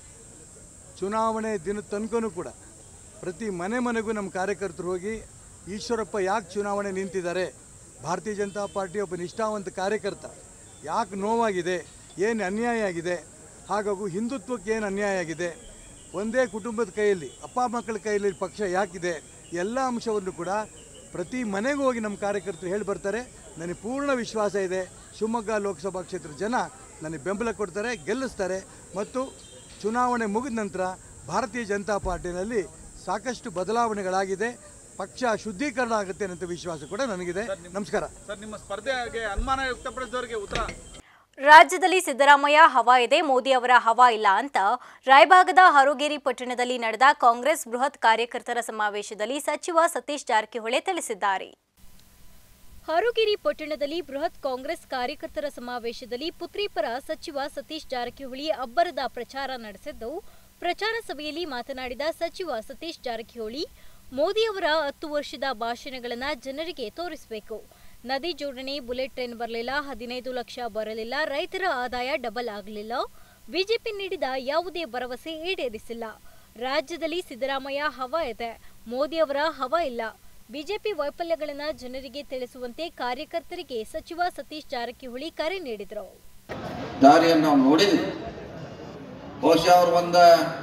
ಚುನಾವಣೆ ದಿನ ತನಕನೂ ಕೂಡ ಪ್ರತಿ ಮನೆ ಮನೆಗೂ ನಮ್ಮ ಕಾರ್ಯಕರ್ತರು ಹೋಗಿ ಈಶ್ವರಪ್ಪ ಯಾಕೆ ಚುನಾವಣೆ ನಿಂತಿದ್ದಾರೆ ಭಾರತೀಯ ಜನತಾ ಪಾರ್ಟಿ ಒಬ್ಬ ನಿಷ್ಠಾವಂತ ಕಾರ್ಯಕರ್ತ ಯಾಕೆ ನೋವಾಗಿದೆ ಏನು ಅನ್ಯಾಯ ಆಗಿದೆ ಹಾಗಾಗಿ ಹಿಂದುತ್ವಕ್ಕೆ ಏನು ಅನ್ಯಾಯ ಆಗಿದೆ ಒಂದೇ ಕುಟುಂಬದ ಕೈಯಲ್ಲಿ ಅಪ್ಪ ಮಕ್ಕಳ ಕೈಯಲ್ಲಿ ಪಕ್ಷ ಯಾಕಿದೆ ಎಲ್ಲ ಅಂಶವನ್ನು ಕೂಡ ಪ್ರತಿ ಮನೆಗೂ ಹೋಗಿ ನಮ್ಮ ಕಾರ್ಯಕರ್ತರು ಹೇಳಿ ಬರ್ತಾರೆ ನನಗೆ ಪೂರ್ಣ ವಿಶ್ವಾಸ ಇದೆ ಶಿವಮೊಗ್ಗ ಲೋಕಸಭಾ ಕ್ಷೇತ್ರದ ಜನ ನನಗೆ ಬೆಂಬಲ ಕೊಡ್ತಾರೆ ಗೆಲ್ಲಿಸ್ತಾರೆ ಮತ್ತು ಚುನಾವಣೆ ಮುಗಿದ ನಂತರ ಭಾರತೀಯ ಜನತಾ ಪಾರ್ಟಿನಲ್ಲಿ ಸಾಕಷ್ಟು ಬದಲಾವಣೆಗಳಾಗಿದೆ ಪಕ್ಷ ಶುದ್ಧೀಕರಣ ಆಗುತ್ತೆ ಅನ್ನೋ ವಿಶ್ವಾಸ ಕೂಡ ನನಗಿದೆ ನಮಸ್ಕಾರ ಸರ್ ನಿಮ್ಮ ಸ್ಪರ್ಧೆಗೆ ಅನುಮಾನ ವ್ಯಕ್ತಪಡಿಸಿದವರಿಗೆ ಉತ್ತರ ರಾಜ್ಯದಲ್ಲಿ ಸಿದ್ದರಾಮಯ್ಯ ಹವಾ ಇದೆ ಮೋದಿ ಅವರ ಹವಾ ಇಲ್ಲ ಅಂತ ರಾಯಭಾಗದ ಹರೋಗೇರಿ ಪಟ್ಟಣದಲ್ಲಿ ನಡೆದ ಕಾಂಗ್ರೆಸ್ ಬೃಹತ್ ಕಾರ್ಯಕರ್ತರ ಸಮಾವೇಶದಲ್ಲಿ ಸಚಿವ ಸತೀಶ್ ಜಾರಕಿಹೊಳಿ ತಿಳಿಸಿದ್ದಾರೆ ಹಾರೋಗಿರಿ ಪಟ್ಟಣದಲ್ಲಿ ಬೃಹತ್ ಕಾಂಗ್ರೆಸ್ ಕಾರ್ಯಕರ್ತರ ಸಮಾವೇಶದಲ್ಲಿ ಪುತ್ರಿ ಪರ ಸಚಿವ ಸತೀಶ್ ಜಾರಕಿಹೊಳಿ ಅಬ್ಬರದ ಪ್ರಚಾರ ನಡೆಸಿದ್ದು ಪ್ರಚಾರ ಸಭೆಯಲ್ಲಿ ಮಾತನಾಡಿದ ಸಚಿವ ಸತೀಶ್ ಜಾರಕಿಹೊಳಿ ಮೋದಿಯವರ ಹತ್ತು ವರ್ಷದ ಭಾಷಣಗಳನ್ನ ಜನರಿಗೆ ತೋರಿಸಬೇಕು ನದಿ ಜೋಡಣೆ ಬುಲೆಟ್ ಟ್ರೈನ್ ಬರಲಿಲ್ಲ ಹದಿನೈದು ಲಕ್ಷ ಬರಲಿಲ್ಲ ರೈತರ ಆದಾಯ ಡಬಲ್ ಆಗಲಿಲ್ಲ ಬಿಜೆಪಿ ನೀಡಿದ ಯಾವುದೇ ಭರವಸೆ ಈಡೇರಿಸಿಲ್ಲ ರಾಜ್ಯದಲ್ಲಿ ಸಿದ್ದರಾಮಯ್ಯ ಹವಾ ಇದೆ ಮೋದಿಯವರ ಹವಾ ಇಲ್ಲ ಬಿಜೆಪಿ ವೈಫಲ್ಯಗಳನ್ನ ಜನರಿಗೆ ತಿಳಿಸುವಂತೆ ಕಾರ್ಯಕರ್ತರಿಗೆ ಸಚಿವ ಸತೀಶ್ ಜಾರಕಿಹೊಳಿ ಕರೆ ನೀಡಿದರು ದಾರಿಯನ್ನು ನಾವು ನೋಡಿದ್ವಿ ಬಹುಶಃ ಅವ್ರು ಒಂದ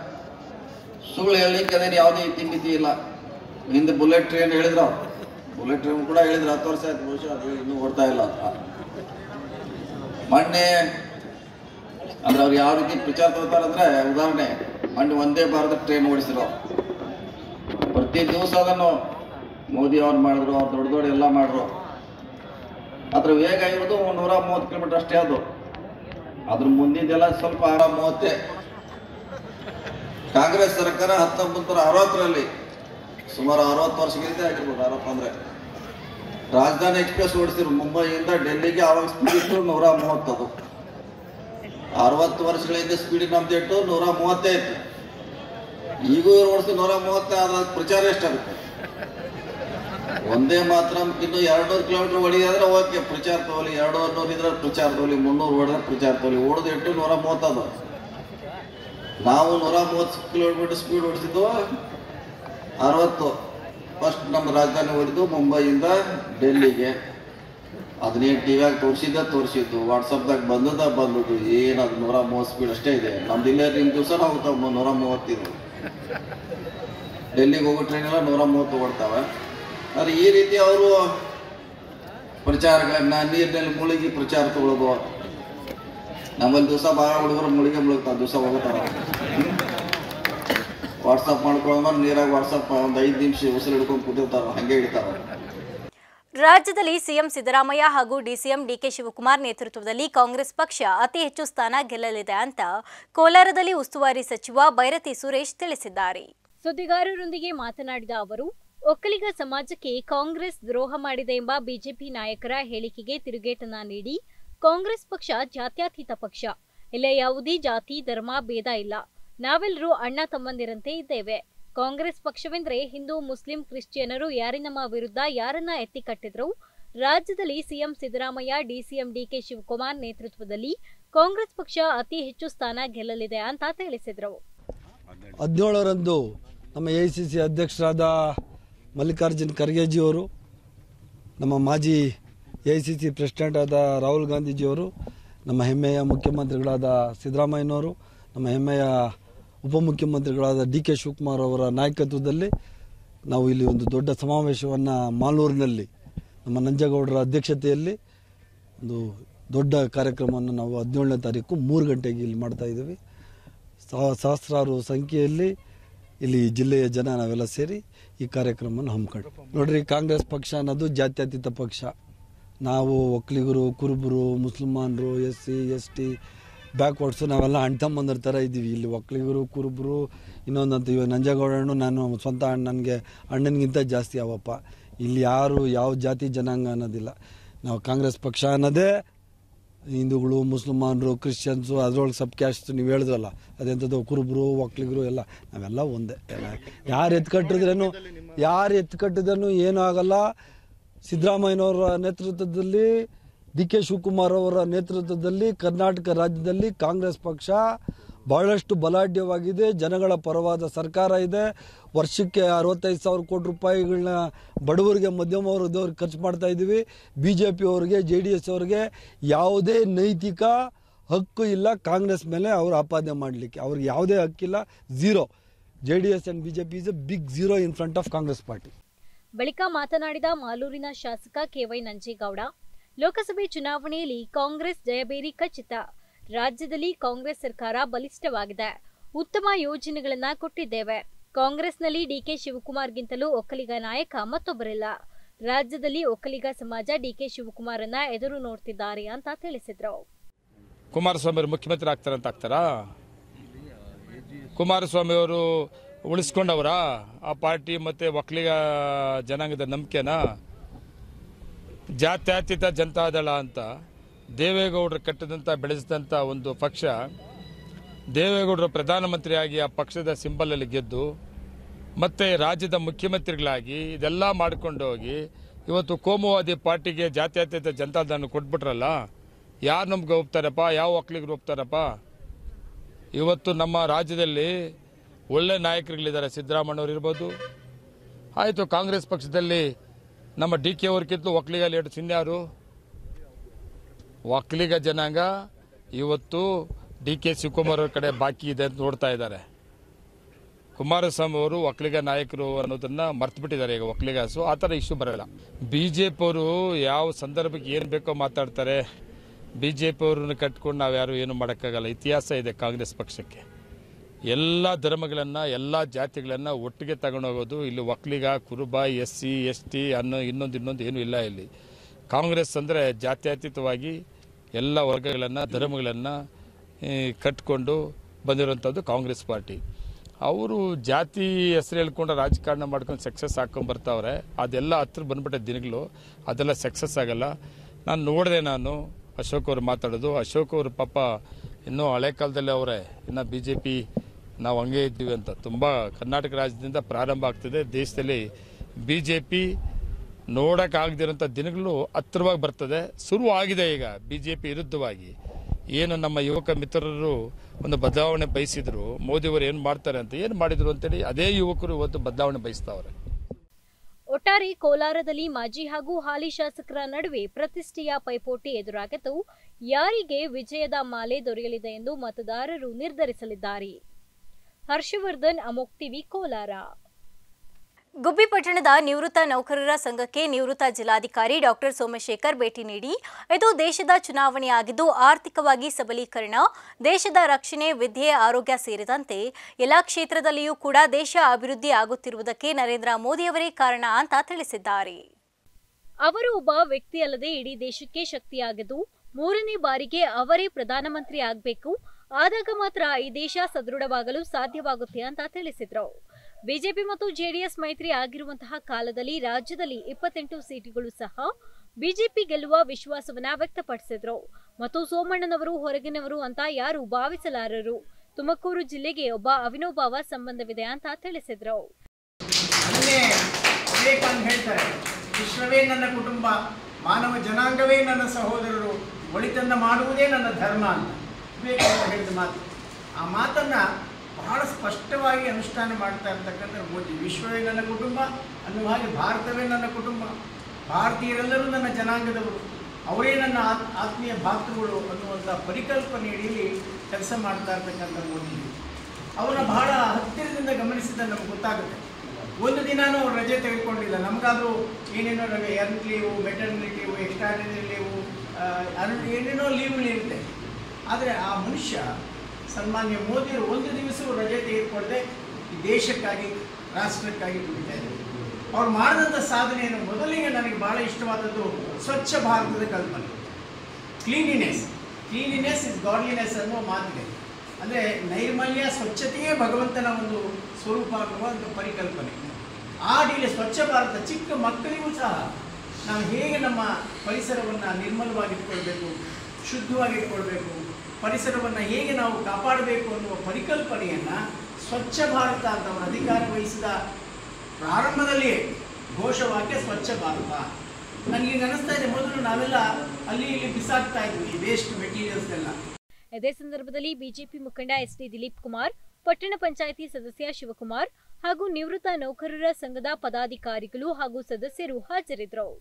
ಸುಳ್ಳು ಹೇಳಲಿಕ್ಕೆ ಅದೇನು ಯಾವುದೇ ತಿಂಡಿತಿ ಇಲ್ಲ ಹಿಂದೆ ಬುಲೆಟ್ ಟ್ರೈನ್ ಹೇಳಿದ್ರು ಅವ್ರು ಬುಲೆಟ್ ಟ್ರೈನ್ ಕೂಡ ಹೇಳಿದ್ರು ಹತ್ತು ವರ್ಷ ಆಯ್ತು ಬಹುಶಃ ಅದು ಇನ್ನೂ ಓಡ್ತಾ ಇಲ್ಲ ಅಂತ ಮೊನ್ನೆ ಅಂದ್ರೆ ಅವ್ರು ಯಾವ ರೀತಿ ಪ್ರಚಾರ ತಗೋತಾರಂದ್ರೆ ಉದಾಹರಣೆ ಮೊನ್ನೆ ಒಂದೇ ಭಾರತ ಟ್ರೈನ್ ಓಡಿಸಿರೋ ಪ್ರತಿ ದಿವಸ ಅದನ್ನು ಮೋದಿ ಅವ್ರು ಮಾಡಿದ್ರು ಅವ್ರು ದೊಡ್ಡ ದೊಡ್ಡ ಎಲ್ಲ ಮಾಡಿದ್ರು ಅದ್ರ ವೇಗ ಇರೋದು ನೂರ ಮೂವತ್ತು ಕಿಲೋಮೀಟರ್ ಅಷ್ಟೇ ಅದು ಅದ್ರ ಮುಂದಿದ್ದೆಲ್ಲ ಸ್ವಲ್ಪ ಆರ ಮೂವತ್ತೆ ಕಾಂಗ್ರೆಸ್ ಸರ್ಕಾರ ಹತ್ತೊಂಬತ್ತು ನೂರ ಅರವತ್ತರಲ್ಲಿ ಸುಮಾರು ಅರವತ್ತು ವರ್ಷಕ್ಕಿಂತ ಆಗಿರ್ಬೋದು ಅರವತ್ತು ಅಂದ್ರೆ ರಾಜಧಾನಿ ಎಕ್ಸ್ಪ್ರೆಸ್ ಓಡಿಸಿದ್ರು ಮುಂಬೈಯಿಂದ ಡೆಲ್ಲಿಗೆ ಆವಾಗ ಸ್ಪೀಡ್ ಇತ್ತು ನೂರ ಮೂವತ್ತದು ಅರವತ್ತು ವರ್ಷಗಳಿಂದ ಸ್ಪೀಡ್ ನಮ್ದು ಇಟ್ಟು ನೂರ ಮೂವತ್ತೇ ಇತ್ತು ಈಗೂ ಇವ್ರು ಓಡಿಸಿ ನೂರ ಮೂವತ್ತೇ ಆದ ಪ್ರಚಾರ ಎಷ್ಟಾಗುತ್ತೆ ಒಂದೇ ಮಾತ್ರ ಇನ್ನು ಎರಡ್ನೂರು ಕಿಲೋಮೀಟರ್ ಹೊಡಿಯಾದ್ರೆ ಓಕೆ ಪ್ರಚಾರ ತಗೊಳ್ಳಿ ಎರಡು ನೂರು ಇದ್ರೆ ಪ್ರಚಾರ ತಗೊಳ್ಳಿ ಮುನ್ನೂರು ಹೊಡೆದ್ರೆ ಪ್ರಚಾರ ತಗೊಳ್ಳಿ ಓಡೋದು ಇಟ್ಟು ನೂರ ಮೂವತ್ತದು ನಾವು ನೂರ ಮೂವತ್ತು ಕಿಲೋಮೀಟರ್ ಸ್ಪೀಡ್ ಓಡಿಸಿದ್ದು ಅರವತ್ತು ಫಸ್ಟ್ ನಮ್ಮ ರಾಜಧಾನಿ ಓದಿದ್ದು ಮುಂಬೈಯಿಂದ ಡೆಲ್ಲಿಗೆ ಅದನ್ನೇನು ಟಿ ವಿಯಾಗ ತೋರಿಸಿದ್ದ ತೋರಿಸಿದ್ದು ವಾಟ್ಸಪ್ದಾಗ ಬಂದದ ಬಂದದ್ದು ಏನು ಅದು ನೂರ ಮೂವತ್ತು ಸ್ಪೀಡ್ ಅಷ್ಟೇ ಇದೆ ನಮ್ದು ಇಲ್ಲೇ ನಿಮ್ಮ ದಿವಸ ನಾವು ನೂರ ಮೂವತ್ತಿದೆ ಡೆಲ್ಲಿಗೆ ಹೋಗೋ ಟ್ರೈನ್ ಎಲ್ಲ ನೂರ ಮೂವತ್ತು ಓಡ್ತಾವೆ ಆದರೆ ಈ ರೀತಿ ಅವರು ಪ್ರಚಾರಗಳನ್ನ ನೀರಿನಲ್ಲಿ ಮುಳುಗಿ ಪ್ರಚಾರ ತಗೊಳ್ಳೋದು ನಮ್ಮಲ್ಲಿ ದಿವಸ ಭಾಳ ಹುಡುಗರು ಮುಳುಗಿ ಮುಳುಗ್ತಾವೆ ದಿವಸ ಹೋಗ್ತಾರ ವಾಟ್ಸಪ್ ಮಾಡ್ಕೊಂಡು ನೀರಾಗ ವಾಟ್ಸಪ್ ಒಂದು ಐದು ನಿಮಿಷ ಉಸಿರು ಹಿಡ್ಕೊಂಡು ಕೂತಿರ್ತಾರ ಹಂಗೆ ಹಿಡಿತಾರ ರಾಜ್ಯದಲ್ಲಿ ಸಿಎಂ ಸಿದ್ದರಾಮಯ್ಯ ಹಾಗೂ ಡಿಸಿಎಂ ಡಿಕೆ ಶಿವಕುಮಾರ್ ನೇತೃತ್ವದಲ್ಲಿ ಕಾಂಗ್ರೆಸ್ ಪಕ್ಷ ಅತಿ ಹೆಚ್ಚು ಸ್ಥಾನ ಗೆಲ್ಲಲಿದೆ ಅಂತ ಕೋಲಾರದಲ್ಲಿ ಉಸ್ತುವಾರಿ ಸಚಿವ ಬೈರತಿ ಸುರೇಶ್ ತಿಳಿಸಿದ್ದಾರೆ ಸುದ್ದಿಗಾರರೊಂದಿಗೆ ಮಾತನಾಡಿದ ಅವರು ಒಕ್ಕಲಿಗ ಸಮಾಜಕ್ಕೆ ಕಾಂಗ್ರೆಸ್ ದ್ರೋಹ ಮಾಡಿದೆ ಎಂಬ ಬಿಜೆಪಿ ನಾಯಕರ ಹೇಳಿಕೆಗೆ ತಿರುಗೇಟನ್ನ ನೀಡಿ ಕಾಂಗ್ರೆಸ್ ಪಕ್ಷ ಜಾತ್ಯತೀತ ಪಕ್ಷ ಇಲ್ಲಿ ಯಾವುದೇ ಜಾತಿ ಧರ್ಮ ಭೇದ ಇಲ್ಲ ನಾವೆಲ್ಲರೂ ಅಣ್ಣ ತಮ್ಮಂದಿರಂತೆ ಇದ್ದೇವೆ ಕಾಂಗ್ರೆಸ್ ಪಕ್ಷವೆಂದ್ರೆ ಹಿಂದೂ ಮುಸ್ಲಿಂ ಕ್ರಿಶ್ಚಿಯನರು ಯಾರಿನಮ್ಮ ವಿರುದ್ಧ ಯಾರನ್ನ ಎತ್ತಿ ಕಟ್ಟಿದ್ರು ರಾಜ್ಯದಲ್ಲಿ CM Siddaramaiah DCM DK Shivakumar ನೇತೃತ್ವದಲ್ಲಿ ಕಾಂಗ್ರೆಸ್ ಪಕ್ಷ ಅತಿ ಹೆಚ್ಚು ಸ್ಥಾನ ಗೆಲ್ಲಲಿದೆ ಅಂತ ತಿಳಿಸಿದ್ರು ಹದಿನೇಳರಂದು ನಮ್ಮ ಎ ಸಿ ಸಿ ಅಧ್ಯಕ್ಷರಾದ ಮಲ್ಲಿಕಾರ್ಜುನ್ ಖರ್ಗೆಜಿಯವರು ನಮ್ಮ ಮಾಜಿ ಎ ಸಿ ಸಿ ಪ್ರೆಸಿಡೆಂಟ್ ಆದ ರಾಹುಲ್ ಗಾಂಧೀಜಿಯವರು ನಮ್ಮ ಹೆಮ್ಮೆಯ ಮುಖ್ಯಮಂತ್ರಿಗಳಾದ ಸಿದ್ದರಾಮಯ್ಯನವರು ನಮ್ಮ ಹೆಮ್ಮೆಯ ಉಪಮುಖ್ಯಮಂತ್ರಿಗಳಾದ ಡಿ ಕೆ ಶಿವಕುಮಾರ್ ಅವರ ನಾಯಕತ್ವದಲ್ಲಿ ನಾವು ಇಲ್ಲಿ ಒಂದು ದೊಡ್ಡ ಸಮಾವೇಶವನ್ನು ಮಾಲೂರಿನಲ್ಲಿ ನಮ್ಮ ನಂಜೇಗೌಡರ ಅಧ್ಯಕ್ಷತೆಯಲ್ಲಿ ಒಂದು ದೊಡ್ಡ ಕಾರ್ಯಕ್ರಮವನ್ನು ನಾವು ಹದಿನೇಳನೇ ತಾರೀಕು ಮೂರು ಗಂಟೆಗೆ ಇಲ್ಲಿ ಮಾಡ್ತಾ ಇದ್ದೀವಿ ಸಹ- ಸಹಸ್ರಾರು ಸಂಖ್ಯೆಯಲ್ಲಿ ಇಲ್ಲಿ ಜಿಲ್ಲೆಯ ಜನ ನಾವೆಲ್ಲ ಸೇರಿ ಈ ಕಾರ್ಯಕ್ರಮವನ್ನು ಹಮ್ಮಿಕೊಂಡು ನೋಡ್ರಿ ಕಾಂಗ್ರೆಸ್ ಪಕ್ಷ ಅನ್ನೋದು ಜಾತ್ಯತೀತ ಪಕ್ಷ ನಾವು ಒಕ್ಕಲಿಗರು ಕುರುಬರು ಮುಸಲ್ಮಾನರು S C S T backwards ನಾವೆಲ್ಲ ಅಣ್ಣ ತಮ್ಮಂದ್ರ ಥರ ಇದ್ದೀವಿ ಇಲ್ಲಿ ಒಕ್ಕಲಿಗರು ಕುರುಬರು ಇನ್ನೊಂದಂತ ಇವಾಗ ನಂಜೇಗೌಡಣ್ಣು ನಾನು ಸ್ವಂತ ಅಣ್ಣ ನನಗೆ ಅಣ್ಣನಿಗಿಂತ ಜಾಸ್ತಿ ಅವಪ್ಪ ಇಲ್ಲಿ ಯಾರು ಯಾವ ಜಾತಿ ಜನಾಂಗ ಅನ್ನೋದಿಲ್ಲ ನಾವು ಕಾಂಗ್ರೆಸ್ ಪಕ್ಷ ಅನ್ನೋದೇ ಹಿಂದೂಗಳು ಮುಸಲ್ಮಾನರು ಕ್ರಿಶ್ಚಿಯನ್ಸು ಅದರೊಳಗೆ ಸಬ್ ಕ್ಯಾಸ್ಟ್ ನೀವು ಹೇಳಿದ್ರಲ್ಲ ಅದೆಂಥದ್ದು ಕುರುಬರು ಒಕ್ಕಲಿಗರು ಎಲ್ಲ ನಾವೆಲ್ಲ ಒಂದೇ ಯಾರು ಎತ್ಕಟ್ಟಿದ್ರೇನು ಯಾರು ಎತ್ಕಟ್ಟಿದ್ರೂ ಏನೂ ಆಗಲ್ಲ ಸಿದ್ದರಾಮಯ್ಯನವರ ನೇತೃತ್ವದಲ್ಲಿ ಡಿ ಕೆ ಶಿವಕುಮಾರ್ ಅವರ ನೇತೃತ್ವದಲ್ಲಿ ಕರ್ನಾಟಕ ರಾಜ್ಯದಲ್ಲಿ ಕಾಂಗ್ರೆಸ್ ಪಕ್ಷ ಬಹಳಷ್ಟು ಬಲಾಢ್ಯವಾಗಿದೆ ಜನಗಳ ಪರವಾದ ಸರ್ಕಾರ ಇದೆ ವರ್ಷಕ್ಕೆ ಅರವತ್ತೈದು ಸಾವಿರ ಕೋಟಿ ರೂಪಾಯಿಗಳನ್ನ ಬಡವರಿಗೆ ಮಧ್ಯಮ ವರ್ಗದವ್ರಿಗೆ ಖರ್ಚು ಮಾಡ್ತಾ ಇದ್ದೀವಿ ಬಿ ಜೆ ಪಿ ಅವರಿಗೆ ಜೆ ಡಿ ಎಸ್ ಅವರಿಗೆ ಯಾವುದೇ ನೈತಿಕ ಹಕ್ಕು ಇಲ್ಲ ಕಾಂಗ್ರೆಸ್ ಮೇಲೆ ಅವರು ಆಪಾದನೆ ಮಾಡಲಿಕ್ಕೆ ಅವ್ರಿಗೆ ಯಾವುದೇ ಹಕ್ಕಿಲ್ಲ zero J D S and B J P is a big zero in front of Congress party ಬಳಿಕ ಮಾತನಾಡಿದ ಮಾಲೂರಿನ ಶಾಸಕ ಕೆವೈ ನಂಜೇಗೌಡ ಲೋಕಸಭೆ ಚುನಾವಣೆಯಲ್ಲಿ ಕಾಂಗ್ರೆಸ್ ಜಯಬೇರಿ ಖಚಿತ ರಾಜ್ಯದಲ್ಲಿ ಕಾಂಗ್ರೆಸ್ ಸರ್ಕಾರ ಬಲಿಷ್ಠವಾಗಿದೆ ಉತ್ತಮ ಯೋಜನೆಗಳನ್ನ ಕೊಟ್ಟಿದ್ದೇವೆ ಕಾಂಗ್ರೆಸ್ನಲ್ಲಿ ಡಿಕೆ ಶಿವಕುಮಾರ್ಗಿಂತಲೂ ಒಕ್ಕಲಿಗ ನಾಯಕ ಮತ್ತೊಬ್ಬರಿಲ್ಲ ರಾಜ್ಯದಲ್ಲಿ ಒಕ್ಕಲಿಗ ಸಮಾಜ ಡಿಕೆ ಶಿವಕುಮಾರನ್ನ ಎದುರು ನೋಡ್ತಿದ್ದಾರೆ ಅಂತ ತಿಳಿಸಿದ್ರು ಕುಮಾರಸ್ವಾಮಿ ಅವರು ಮುಖ್ಯಮಂತ್ರಿ ಆಗ್ತಾರೆ ಅಂತ ಆಗ್ತಾರಾ ಕುಮಾರಸ್ವಾಮಿ ಅವರು ಉಳಿಸ್ಕೊಂಡವರ ಆ ಪಾರ್ಟಿ ಮತ್ತೆ ಒಕ್ಕಲಿಗ ಜನಾಂಗದ ನಂಬಿಕೆನ ಜಾತ್ಯತೀತ ಜನತಾದಳ ಅಂತ ದೇವೇಗೌಡರು ಕಟ್ಟಿದಂಥ ಬೆಳೆಸಿದಂಥ ಒಂದು ಪಕ್ಷ ದೇವೇಗೌಡರು ಪ್ರಧಾನಮಂತ್ರಿಯಾಗಿ ಆ ಪಕ್ಷದ ಸಿಂಬಲಲ್ಲಿ ಗೆದ್ದು ಮತ್ತೆ ರಾಜ್ಯದ ಮುಖ್ಯಮಂತ್ರಿಗಳಾಗಿ ಇದೆಲ್ಲ ಮಾಡ್ಕೊಂಡು ಹೋಗಿ ಇವತ್ತು ಕೋಮುವಾದಿ ಪಾರ್ಟಿಗೆ ಜಾತ್ಯತೀತ ಜನತಾದಳನ ಕೊಟ್ಬಿಟ್ರಲ್ಲ ಯಾರು ನಮ್ಗೆ ಒಪ್ತಾರಪ್ಪ ಯಾವ ಒಕ್ಕಲಿಗರು ಒಪ್ತಾರಪ್ಪ ಇವತ್ತು ನಮ್ಮ ರಾಜ್ಯದಲ್ಲಿ ಒಳ್ಳೆ ನಾಯಕರುಗಳಿದ್ದಾರೆ ಸಿದ್ದರಾಮಣ್ಣವ್ರು ಇರ್ಬೋದು ಆಯಿತು ಕಾಂಗ್ರೆಸ್ ಪಕ್ಷದಲ್ಲಿ ನಮ್ಮ ಡಿ ಕೆ ಅವ್ರಿಗಿಂತಲೂ ಒಕ್ಕಲಿಗ ಲೀಡರ್ಸ್ ಇನ್ಯಾರು ಒಕ್ಕಲಿಗ ಜನಾಂಗ ಇವತ್ತು ಡಿ ಕೆ ಶಿವಕುಮಾರ್ ಅವ್ರ ಕಡೆ ಬಾಕಿ ಇದೆ ಅಂತ ನೋಡ್ತಾ ಇದ್ದಾರೆ ಕುಮಾರಸ್ವಾಮಿ ಅವರು ಒಕ್ಕಲಿಗ ನಾಯಕರು ಅನ್ನೋದನ್ನ ಮರ್ತು ಬಿಟ್ಟಿದ್ದಾರೆ ಈಗ ಒಕ್ಕಲಿಗಾಸು ಆ ಥರ ಇಶ್ಯೂ ಬರಲ್ಲ ಬಿ ಜೆ ಪಿ ಅವರು ಯಾವ ಸಂದರ್ಭಕ್ಕೆ ಏನು ಬೇಕೋ ಮಾತಾಡ್ತಾರೆ ಬಿ ಜೆ ಪಿ ಅವ್ರನ್ನ ಕಟ್ಕೊಂಡು ನಾವು ಯಾರು ಏನು ಮಾಡೋಕ್ಕಾಗಲ್ಲ ಇತಿಹಾಸ ಇದೆ ಕಾಂಗ್ರೆಸ್ ಪಕ್ಷಕ್ಕೆ ಎಲ್ಲ ಧರ್ಮಗಳನ್ನು ಎಲ್ಲ ಜಾತಿಗಳನ್ನು ಒಟ್ಟಿಗೆ ತಗೊಂಡೋಗೋದು ಇಲ್ಲಿ ಒಕ್ಕಲಿಗ ಕುರುಬ ಎಸ್ ಸಿ ಎಸ್ ಟಿ ಅನ್ನೋ ಇನ್ನೊಂದು ಇನ್ನೊಂದು ಏನೂ ಇಲ್ಲ ಇಲ್ಲಿ ಕಾಂಗ್ರೆಸ್ ಅಂದರೆ ಜಾತ್ಯತೀತವಾಗಿ ಎಲ್ಲ ವರ್ಗಗಳನ್ನು ಧರ್ಮಗಳನ್ನು ಕಟ್ಕೊಂಡು ಬಂದಿರೋಂಥದ್ದು ಕಾಂಗ್ರೆಸ್ ಪಾರ್ಟಿ ಅವರು ಜಾತಿ ಹೆಸರು ಹೇಳ್ಕೊಂಡು ರಾಜಕಾರಣ ಮಾಡ್ಕೊಂಡು ಸಕ್ಸಸ್ ಹಾಕೊಂಡು ಬರ್ತಾವ್ರೆ ಅದೆಲ್ಲ ಹತ್ರ ಬಂದ್ಬಿಟ್ಟೆ ದಿನಗಳು ಅದೆಲ್ಲ ಸಕ್ಸಸ್ ಆಗಲ್ಲ ನಾನು ನೋಡಿದೆ ನಾನು ಅಶೋಕ್ ಅವರು ಮಾತಾಡೋದು ಅಶೋಕ್ ಅವರು ಪಾಪ ಇನ್ನೂ ಹಳೆ ಕಾಲದಲ್ಲಿ ಅವರೇ ಇನ್ನು ಬಿ ಜೆ ಪಿ ನಾವು ಹಂಗೆ ಇದ್ದೀವಿ ಅಂತ ತುಂಬ ಕರ್ನಾಟಕ ರಾಜ್ಯದಿಂದ ಪ್ರಾರಂಭ ಆಗ್ತಿದೆ ದೇಶದಲ್ಲಿ ಬಿ ಜೆ ಪಿ ನೋಡೋಕ್ಕಾಗದಿರೋಂಥ ದಿನಗಳು ಹತ್ತಿರವಾಗಿ ಬರ್ತದೆ ಶುರು ಆಗಿದೆ ಈಗ ಬಿ ಜೆ ಪಿ ವಿರುದ್ಧವಾಗಿ ಏನು ನಮ್ಮ ಯುವಕ ಮಿತ್ರರು ಒಂದು ಬದಲಾವಣೆ ಬಯಸಿದ್ರು ಮೋದಿಯವರು ಏನು ಮಾಡ್ತಾರೆ ಅಂತ ಏನು ಮಾಡಿದ್ರು ಅಂತೇಳಿ ಅದೇ ಯುವಕರು ಇವತ್ತು ಬದಲಾವಣೆ ಬಯಸ್ತಾವ್ರೆ ಒಟ್ಟಾರೆ ಕೋಲಾರದಲ್ಲಿ ಮಾಜಿ ಹಾಗೂ ಹಾಲಿ ಶಾಸಕರ ನಡುವೆ ಪ್ರತಿಷ್ಠೆಯ ಪೈಪೋಟಿ ಎದುರಾಗಿದ್ದು ಯಾರಿಗೆ ವಿಜಯದ ಮಾಲೆ ದೊರೆಯಲಿದೆ ಎಂದು ಮತದಾರರು ನಿರ್ಧರಿಸಲಿದ್ದಾರೆ ಹರ್ಷವರ್ಧನ್ ಅಮೋಕ್ ಟಿವಿ ಕೋಲಾರ ಗುಬ್ಬಿ ಪಟ್ಟಣದ ನಿವೃತ್ತ ನೌಕರರ ಸಂಘಕ್ಕೆ ನಿವೃತ್ತ ಜಿಲ್ಲಾಧಿಕಾರಿ ಡಾಕ್ಟರ್ ಸೋಮಶೇಖರ್ ಭೇಟಿ ನೀಡಿ ಇದು ದೇಶದ ಚುನಾವಣೆಯಾಗಿದ್ದು ಆರ್ಥಿಕವಾಗಿ ಸಬಲೀಕರಣ ದೇಶದ ರಕ್ಷಣೆ ವಿದ್ಯೆ ಆರೋಗ್ಯ ಸೇರಿದಂತೆ ಎಲ್ಲ ಕ್ಷೇತ್ರದಲ್ಲಿಯೂ ಕೂಡ ದೇಶ ಅಭಿವೃದ್ಧಿ ಆಗುತ್ತಿರುವುದಕ್ಕೆ ನರೇಂದ್ರ ಮೋದಿಯವರೇ ಕಾರಣ ಅಂತ ತಿಳಿಸಿದ್ದಾರೆ ಅವರು ಒಬ್ಬ ವ್ಯಕ್ತಿ ಅಲ್ಲದೆ ಇಡೀ ದೇಶಕ್ಕೆ ಶಕ್ತಿಯಾಗಿದ್ದು ಮೂರನೇ ಬಾರಿಗೆ ಅವರೇ ಪ್ರಧಾನಮಂತ್ರಿ ಆಗಬೇಕು ಆದಾಗ ಮಾತ್ರ ಈ ದೇಶ ಸದೃಢವಾಗಲು ಸಾಧ್ಯವಾಗುತ್ತೆ ಅಂತ ತಿಳಿಸಿದ್ರು ಬಿಜೆಪಿ ಮತ್ತು ಜೆಡಿಎಸ್ ಮೈತ್ರಿ ಆಗಿರುವಂತಹ ಕಾಲದಲ್ಲಿ ರಾಜ್ಯದಲ್ಲಿ ಇಪ್ಪತ್ತೆಂಟು ಸೀಟುಗಳು ಸಹ ಬಿಜೆಪಿ ಗೆಲ್ಲುವ ವಿಶ್ವಾಸವನ್ನ ವ್ಯಕ್ತಪಡಿಸಿದ್ರು ಮತ್ತು ಸೋಮಣ್ಣನವರು ಹೊರಗಿನವರು ಅಂತ ಯಾರು ಭಾವಿಸಲಾರರು ತುಮಕೂರು ಜಿಲ್ಲೆಗೆ ಒಬ್ಬ ಅವಿನೋಭಾವ ಸಂಬಂಧವಿದೆ ಅಂತ ತಿಳಿಸಿದ್ರು ಅದನ್ನೇ ವಿವೇಕಾನಂದ ಹೇಳ್ತಾರೆ ವಿಶ್ವವೇ ನನ್ನ ಕುಟುಂಬ ಮಾನವ ಜನಾಂಗವೇ ನನ್ನ ಸಹೋದರರು ಒಳಿತನ್ನ ಮಾಡುವುದೇ ನನ್ನ ಧರ್ಮ ಅಂತ ವಿವೇಕಾನಂದ ಹೇಳಿದ ಮಾತು ಆ ಮಾತನ್ನ ಬಹಳ ಸ್ಪಷ್ಟವಾಗಿ ಅನುಷ್ಠಾನ ಮಾಡ್ತಾ ಇರ್ತಕ್ಕಂಥ ಮೋದಿ ವಿಶ್ವವೇ ನನ್ನ ಕುಟುಂಬ ಅನ್ನುವ ಹಾಗೆ ಭಾರತವೇ ನನ್ನ ಕುಟುಂಬ ಭಾರತೀಯರೆಲ್ಲರೂ ನನ್ನ ಜನಾಂಗದವರು ಅವರೇ ನನ್ನ ಆತ್ ಆತ್ಮೀಯ ಭಾತೃಗಳು ಅನ್ನುವಂಥ ಪರಿಕಲ್ಪನೆಯಲ್ಲಿ ಕೆಲಸ ಮಾಡ್ತಾ ಇರ್ತಕ್ಕಂಥ ಮೋದಿ ಅವರನ್ನ ಬಹಳ ಹತ್ತಿರದಿಂದ ಗಮನಿಸಿದ ನಮ್ಗೆ ಗೊತ್ತಾಗುತ್ತೆ ಒಂದು ದಿನಾನೂ ಅವ್ರು ರಜೆ ತೆಗೆದುಕೊಂಡಿಲ್ಲ ನಮಗಾದರೂ ಏನೇನೋ ರಜೆ earn leave maternity leave extraordinary leave ಅನ್- ಏನೇನೋ ಲೀವ್ಗಳಿರುತ್ತೆ ಆದರೆ ಆ ಮನುಷ್ಯ ಸನ್ಮಾನ್ಯ ಮೋದಿಯವರು ಒಂದು ದಿವಸವೂ ರಜೆ ತೆಗೆದುಕೊಳ್ಳದೆ ಈ ದೇಶಕ್ಕಾಗಿ ರಾಷ್ಟ್ರಕ್ಕಾಗಿ ದುಡಿತಾ ಇದ್ದಾರೆ ಅವ್ರು ಮಾಡಿದಂಥ ಸಾಧನೆಯನ್ನು ಮೊದಲಿಗೆ ನನಗೆ ಭಾಳ ಇಷ್ಟವಾದದ್ದು ಸ್ವಚ್ಛ ಭಾರತದ ಕಲ್ಪನೆ ಕ್ಲೀನಿನೆಸ್ ಕ್ಲೀನಿನೆಸ್ ಇಸ್ ಗಾಡ್ಲಿನೆಸ್ ಅನ್ನುವ ಮಾತಿದೆ ಅಂದರೆ ನೈರ್ಮಲ್ಯ ಸ್ವಚ್ಛತೆಯೇ ಭಗವಂತನ ಒಂದು ಸ್ವರೂಪ ಅನ್ನುವ ಒಂದು ಪರಿಕಲ್ಪನೆ ಆ ಅಡಿಯಲ್ಲಿ ಸ್ವಚ್ಛ ಭಾರತ ಚಿಕ್ಕ ಮಕ್ಕಳಿಗೂ ಸಹ ನಾವು ಹೇಗೆ ನಮ್ಮ ಪರಿಸರವನ್ನು ನಿರ್ಮಲವಾಗಿಟ್ಕೊಳ್ಬೇಕು ಶುದ್ಧವಾಗಿಟ್ಕೊಳ್ಬೇಕು ಪರಿಸರವನ್ನು ಹೇಗೆ ನಾವು ಕಾಪಾಡಬೇಕು ಅನ್ನುವ ಪರಿಕಲ್ಪನೆಯನ್ನು ಸ್ವಚ್ಛ ಭಾರತ ಅಂತ ಅವರು ಅಧಿಕಾರ ವಹಿಸಿದ ಪ್ರಾರಂಭದಲ್ಲಿಯೇ ಘೋಷವಾಕ್ಯ ಸ್ವಚ್ಛ ಭಾರತ ನನಗೆ ಅನಿಸ್ತಾ ಇದೆ ಮೊದಲು ನಾವೆಲ್ಲ ಅಲ್ಲಿ ಇಲ್ಲಿ ಬಿಸಾಕ್ತಾ ಇದ್ವಿ ವೇಸ್ಟ್ ಮೆಟೀರಿಯಲ್ಸ್ ಎಲ್ಲ ಇದೇ ಸಂದರ್ಭದಲ್ಲಿ ಬಿಜೆಪಿ ಮುಖಂಡ ಎಸ್ ಡಿ ದಿಲೀಪ್ ಕುಮಾರ್ ಪಟ್ಟಣ ಪಂಚಾಯಿತಿ ಸದಸ್ಯ ಶಿವಕುಮಾರ್ ಹಾಗೂ ನಿವೃತ್ತ ನೌಕರರ ಸಂಘದ ಪದಾಧಿಕಾರಿಗಳು ಹಾಗೂ ಸದಸ್ಯರು ಹಾಜರಿದ್ದರು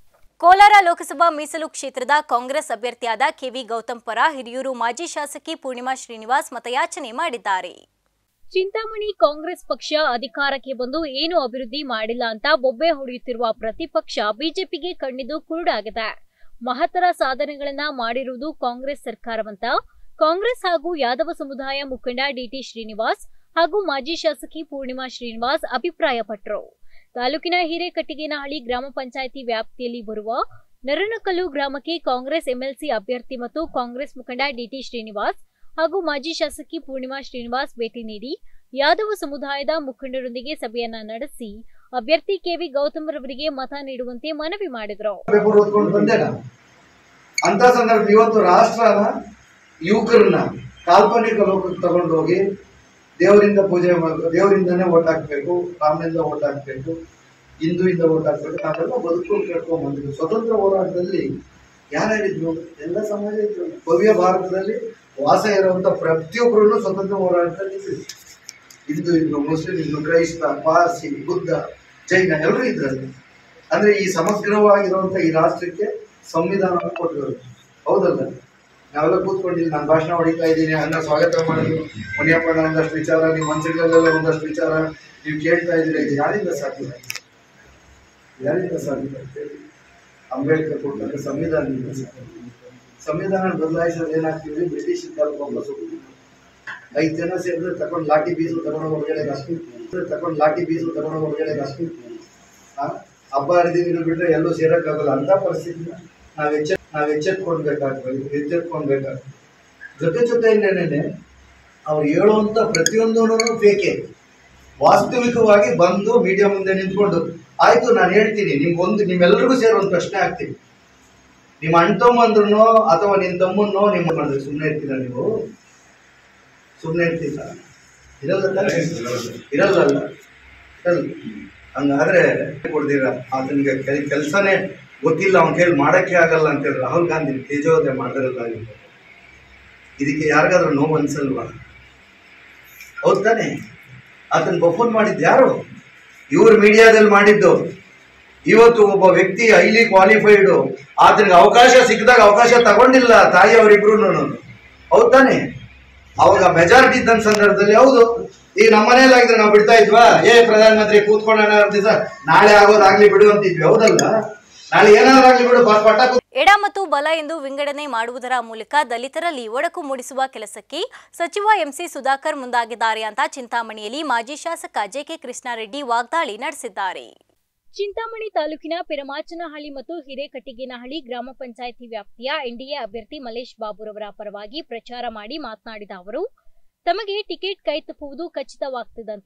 ಕೋಲಾರ ಲೋಕಸಭಾ ಮೀಸಲು ಕ್ಷೇತ್ರದ ಕಾಂಗ್ರೆಸ್ ಅಭ್ಯರ್ಥಿಯಾದ ಕೆವಿ ಗೌತಮ್ ಪರ ಹಿರಿಯೂರು ಮಾಜಿ ಶಾಸಕಿ ಪೂರ್ಣಿಮಾ ಶ್ರೀನಿವಾಸ್ ಮತಯಾಚನೆ ಮಾಡಿದ್ದಾರೆ ಚಿಂತಾಮಣಿ ಕಾಂಗ್ರೆಸ್ ಪಕ್ಷ ಅಧಿಕಾರಕ್ಕೆ ಬಂದು ಏನು ಅಭಿವೃದ್ಧಿ ಮಾಡಿಲ್ಲ ಅಂತ ಬೊಬ್ಬೆ ಹೊಡೆಯುತ್ತಿರುವ ಪ್ರತಿಪಕ್ಷ ಬಿಜೆಪಿಗೆ ಕಣ್ಣಿದ್ದು ಕುರುಡಾಗಿದೆ ಮಹತ್ತರ ಸಾಧನೆಗಳನ್ನ ಮಾಡಿರುವುದು ಕಾಂಗ್ರೆಸ್ ಸರ್ಕಾರವಂತ ಕಾಂಗ್ರೆಸ್ ಹಾಗೂ ಯಾದವ ಸಮುದಾಯ ಮುಖಂಡ ಡಿಟಿ ಶ್ರೀನಿವಾಸ್ ಹಾಗೂ ಮಾಜಿ ಶಾಸಕಿ ಪೂರ್ಣಿಮಾ ಶ್ರೀನಿವಾಸ್ ಅಭಿಪ್ರಾಯಪಟ್ಟರು ತಾಲೂಕಿನ ಹಿರೇಕಟ್ಟಿಗೇನಹಳ್ಳಿ ಗ್ರಾಮ ಪಂಚಾಯಿತಿ ವ್ಯಾಪ್ತಿಯಲ್ಲಿ ಬರುವ ನರನಕಲ್ಲು ಗ್ರಾಮಕ್ಕೆ ಕಾಂಗ್ರೆಸ್ ಎಂಎಲ್ಸಿ ಅಭ್ಯರ್ಥಿ ಮತ್ತು ಕಾಂಗ್ರೆಸ್ ಮುಖಂಡ ಡಿಟಿ ಶ್ರೀನಿವಾಸ್ ಹಾಗೂ ಮಾಜಿ ಶಾಸಕಿ ಪೂರ್ಣಿಮಾ ಶ್ರೀನಿವಾಸ್ ಭೇಟಿ ನೀಡಿ ಯಾದವ ಸಮುದಾಯದ ಮುಖಂಡರೊಂದಿಗೆ ಸಭೆಯನ್ನ ನಡೆಸಿ ಅಭ್ಯರ್ಥಿ ಕೆವಿ ಗೌತಮ್ ರವರಿಗೆ ಮತ ನೀಡುವಂತೆ ಮನವಿ ಮಾಡಿದ್ರು ಪೇಪರ್ ಓದ್ಕೊಂಡು ಬಂದೆ ನಾನು ಅಂತ ಸಂದರ್ಭ ಇವತ್ತು ರಾಷ್ಟ್ರನ ಯುವಕರನ್ನ ಕಾಲ್ಪನಿಕ ಲೋಕಕ್ಕೆ ತಗೊಂಡು ಹೋಗಿ ದೇವರಿಂದ ಪೂಜೆ ಮಾಡಬೇಕು ದೇವರಿಂದನೇ ಓಟ್ ಹಾಕ್ಬೇಕು ರಾಮನಿಂದ ಓಟ್ ಹಾಕ್ಬೇಕು ಹಿಂದೂಯಿಂದ ಓಟ್ ಹಾಕ್ಬೇಕು ನಾವೆಲ್ಲ ಬದುಕೊಂಡು ಕೇಳ್ಕೊಂಡ್ ಬಂದಿದ್ವಿ ಸ್ವತಂತ್ರ ಹೋರಾಟದಲ್ಲಿ ಯಾರ್ಯಾರಿದ್ರು ಎಲ್ಲ ಸಮಾಜ ಇದ್ರು ಭವ್ಯ ಭಾರತದಲ್ಲಿ ವಾಸ ಇರುವಂತ ಪ್ರತಿಯೊಬ್ಬರು ಸ್ವತಂತ್ರ ಹೋರಾಟದಲ್ಲಿ ಇದ್ರು ಹಿಂದೂ ಇದ್ರು ಮುಸ್ಲಿಂ ಇದ್ರು ಕ್ರೈಸ್ತ ಪಾರ್ಸಿ ಬುದ್ಧ ಜೈನ ಎಲ್ಲರೂ ಇದ್ರಲ್ಲಿ ಅಂದ್ರೆ ಈ ಸಮಗ್ರವಾಗಿರುವಂತ ಈ ರಾಷ್ಟ್ರಕ್ಕೆ ಸಂವಿಧಾನ ಕೊಟ್ಟಿರೋದು ಹೌದಲ್ಲ ನಾವೆಲ್ಲ ಕೂತ್ಕೊಂಡಿಲ್ಲ ನಾನು ಭಾಷಣ ಹೊಡಿತಾ ಇದ್ದೀನಿ ಅನ್ನ ಸ್ವಾಗತ ಮಾಡಿ ಮುನಿಯಪ್ಪನ ಒಂದಷ್ಟು ವಿಚಾರ ನಿಮ್ಮ ಮನಸ್ಸುಗಳಲ್ಲೆಲ್ಲ ಒಂದಷ್ಟು ವಿಚಾರ ನೀವು ಕೇಳ್ತಾ ಇದ್ದೀರಾ ಇದು ಯಾರಿಂದ ಸಾಧ್ಯ ಯಾರಿಂದ ಸಾಧ್ಯ ಅಂತ ಹೇಳಿ ಅಂಬೇಡ್ಕರ್ ಕೊಟ್ಟಂತ ಸಂವಿಧಾನದಿಂದ ಸಾಧ್ಯ ಸಂವಿಧಾನ ಬದಲಾಯಿಸೋದು ಏನಾಗ್ತೀವಿ ಬ್ರಿಟಿಷ್ ಕಾಲಕ್ಕೆ ವಾಪಸ್ ಹೋಗ್ತೀವಿ ಐದು ಜನ ಸೇರಿದ್ರೆ ತಗೊಂಡು ಲಾಠಿ ಬೀಸು ತಗೊಂಡು ಹೊರಗಡೆ ಹಾಕ್ತೀವಿ ತಗೊಂಡು ಲಾಠಿ ಬೀಸು ತಗೊಂಡು ಹೊರಗಡೆ ಹಾಕ್ತೀವಿ ಹಬ್ಬ ಹರಿದಿನಗಳು ಬಿಟ್ರೆ ಎಲ್ಲೂ ಸೇರಕ್ಕಾಗಲ್ಲ ಅಂತ ಪರಿಸ್ಥಿತಿನ ನಾವು ಎಚ್ಚ ನಾವು ಎಚ್ಚೆತ್ಕೊಳ್ಬೇಕಾಗ್ತದೆ ಎಚ್ಚೆತ್ಕೊಳ್ಬೇಕಾಗ್ತದೆ ಜೊತೆ ಜೊತೆಯಲ್ಲೇನೆ ಅವ್ರು ಹೇಳುವಂತ ಪ್ರತಿಯೊಂದೂ ಫೇಕೆ ವಾಸ್ತವಿಕವಾಗಿ ಬಂದು ಮೀಡಿಯಾ ಮುಂದೆ ನಿಂತ್ಕೊಂಡು ಆಯ್ತು ನಾನು ಹೇಳ್ತೀನಿ ನಿಮ್ಗೊಂದು ನಿಮ್ಮೆಲ್ಲರಿಗೂ ಸೇರಿ ಒಂದು ಪ್ರಶ್ನೆ ಹಾಕ್ತೀನಿ ನಿಮ್ಮ ಅಣ್ಣ ತಮ್ಮಂದ್ರೂ ಅಥವಾ ನಿನ್ನ ತಮ್ಮನ್ನೋ ನಿಮ್ಮ ಮಾಡಿದ್ರೆ ಸುಮ್ಮನೆ ಇರ್ತೀರಾ ನೀವು ಸುಮ್ಮನೆ ಇರ್ತೀರ ಇರಲ್ಲ ತಾನೇ? ಇರಲ್ಲ ಅಲ್ಲ ಇರಲ್ಲ ಹಂಗಾದ್ರೆ ಕೊಡ್ದಿರ ಆತನಿಗೆ ಕೆಲ ಕೆಲಸನೇ ಗೊತ್ತಿಲ್ಲ ಅವ್ನ ಕೈಲಿ ಮಾಡಕ್ಕೆ ಆಗಲ್ಲ ಅಂತ ಹೇಳಿ ರಾಹುಲ್ ಗಾಂಧಿ ತೇಜೋದಯ ಮಾಡಿದ್ರಲ್ಲ ಇದಕ್ಕೆ ಯಾರಿಗಾದ್ರೂ ನೋವು ಅನ್ಸಲ್ವಾ ಹೌದ್ ತಾನೆ ಆತನ ಬಫೋನ್ ಮಾಡಿದ್ದು ಯಾರು ಇವ್ರು ಮೀಡಿಯಾದಲ್ಲಿ ಮಾಡಿದ್ದು ಇವತ್ತು ಒಬ್ಬ ವ್ಯಕ್ತಿ ಹೈಲಿ ಕ್ವಾಲಿಫೈಡ್ ಆತನಿಗೆ ಅವಕಾಶ ಸಿಕ್ಕಿದಾಗ ಅವಕಾಶ ತಗೊಂಡಿಲ್ಲ ತಾಯಿ ಅವರಿಬ್ರು ಹೌದ್ ತಾನೆ ಅವಾಗ ಮೆಜಾರಿಟಿ ಇದ್ದಂತ ಸಂದರ್ಭದಲ್ಲಿ ಹೌದು ಈಗ ನಮ್ಮ ಮನೇಲಾಗಿದ್ರೆ ನಾವು ಬಿಡ್ತಾ ಇದ್ವಾ ಏ ಪ್ರಧಾನಮಂತ್ರಿ ಕೂತ್ಕೊಳ್ಳೋಣ ಅಂತಿದ್ದ ನಾಳೆ ಆಗೋದಾಗ್ಲಿ ಬಿಡು ಅಂತಿದ್ವಿ ಹೌದಲ್ಲ ನಾಳೆ ಏನಾದ್ರು ಆಗ್ಲಿ ಬಿಡು ಪಟ ಪಟ ಕೂತ್- ಎಡ ಮತ್ತು ಬಲ ಎಂದು ವಿಂಗಡಣೆ ಮಾಡುವುದರ ಮೂಲಕ ದಲಿತರಲ್ಲಿ ಒಡಕು ಮೂಡಿಸುವ ಕೆಲಸಕ್ಕೆ ಸಚಿವ ಎಂಸಿ ಸುಧಾಕರ್ ಮುಂದಾಗಿದ್ದಾರೆ ಅಂತ ಚಿಂತಾಮಣಿಯಲ್ಲಿ ಮಾಜಿ ಶಾಸಕ ಜೆಕೆ ಕೃಷ್ಣಾರೆಡ್ಡಿ ವಾಗ್ದಾಳಿ ನಡೆಸಿದ್ದಾರೆ ಚಿಂತಾಮಣಿ ತಾಲೂಕಿನ ಪೆರಮಾಚನಹಳ್ಳಿ ಮತ್ತು ಹಿರೇಕಟ್ಟಿಗೇನಹಳ್ಳಿ ಗ್ರಾಮ ಪಂಚಾಯಿತಿ ವ್ಯಾಪ್ತಿಯ ಎನ್ಡಿಎ ಅಭ್ಯರ್ಥಿ ಮಲೇಶ್ ಬಾಬುರವರ ಪರವಾಗಿ ಪ್ರಚಾರ ಮಾಡಿ ಮಾತನಾಡಿದ ಅವರು ತಮಗೆ ಟಿಕೆಟ್ ಕೈತಪ್ಪುವುದು ಖಚಿತವಾಗ್ತಿದ್ದಂತೆ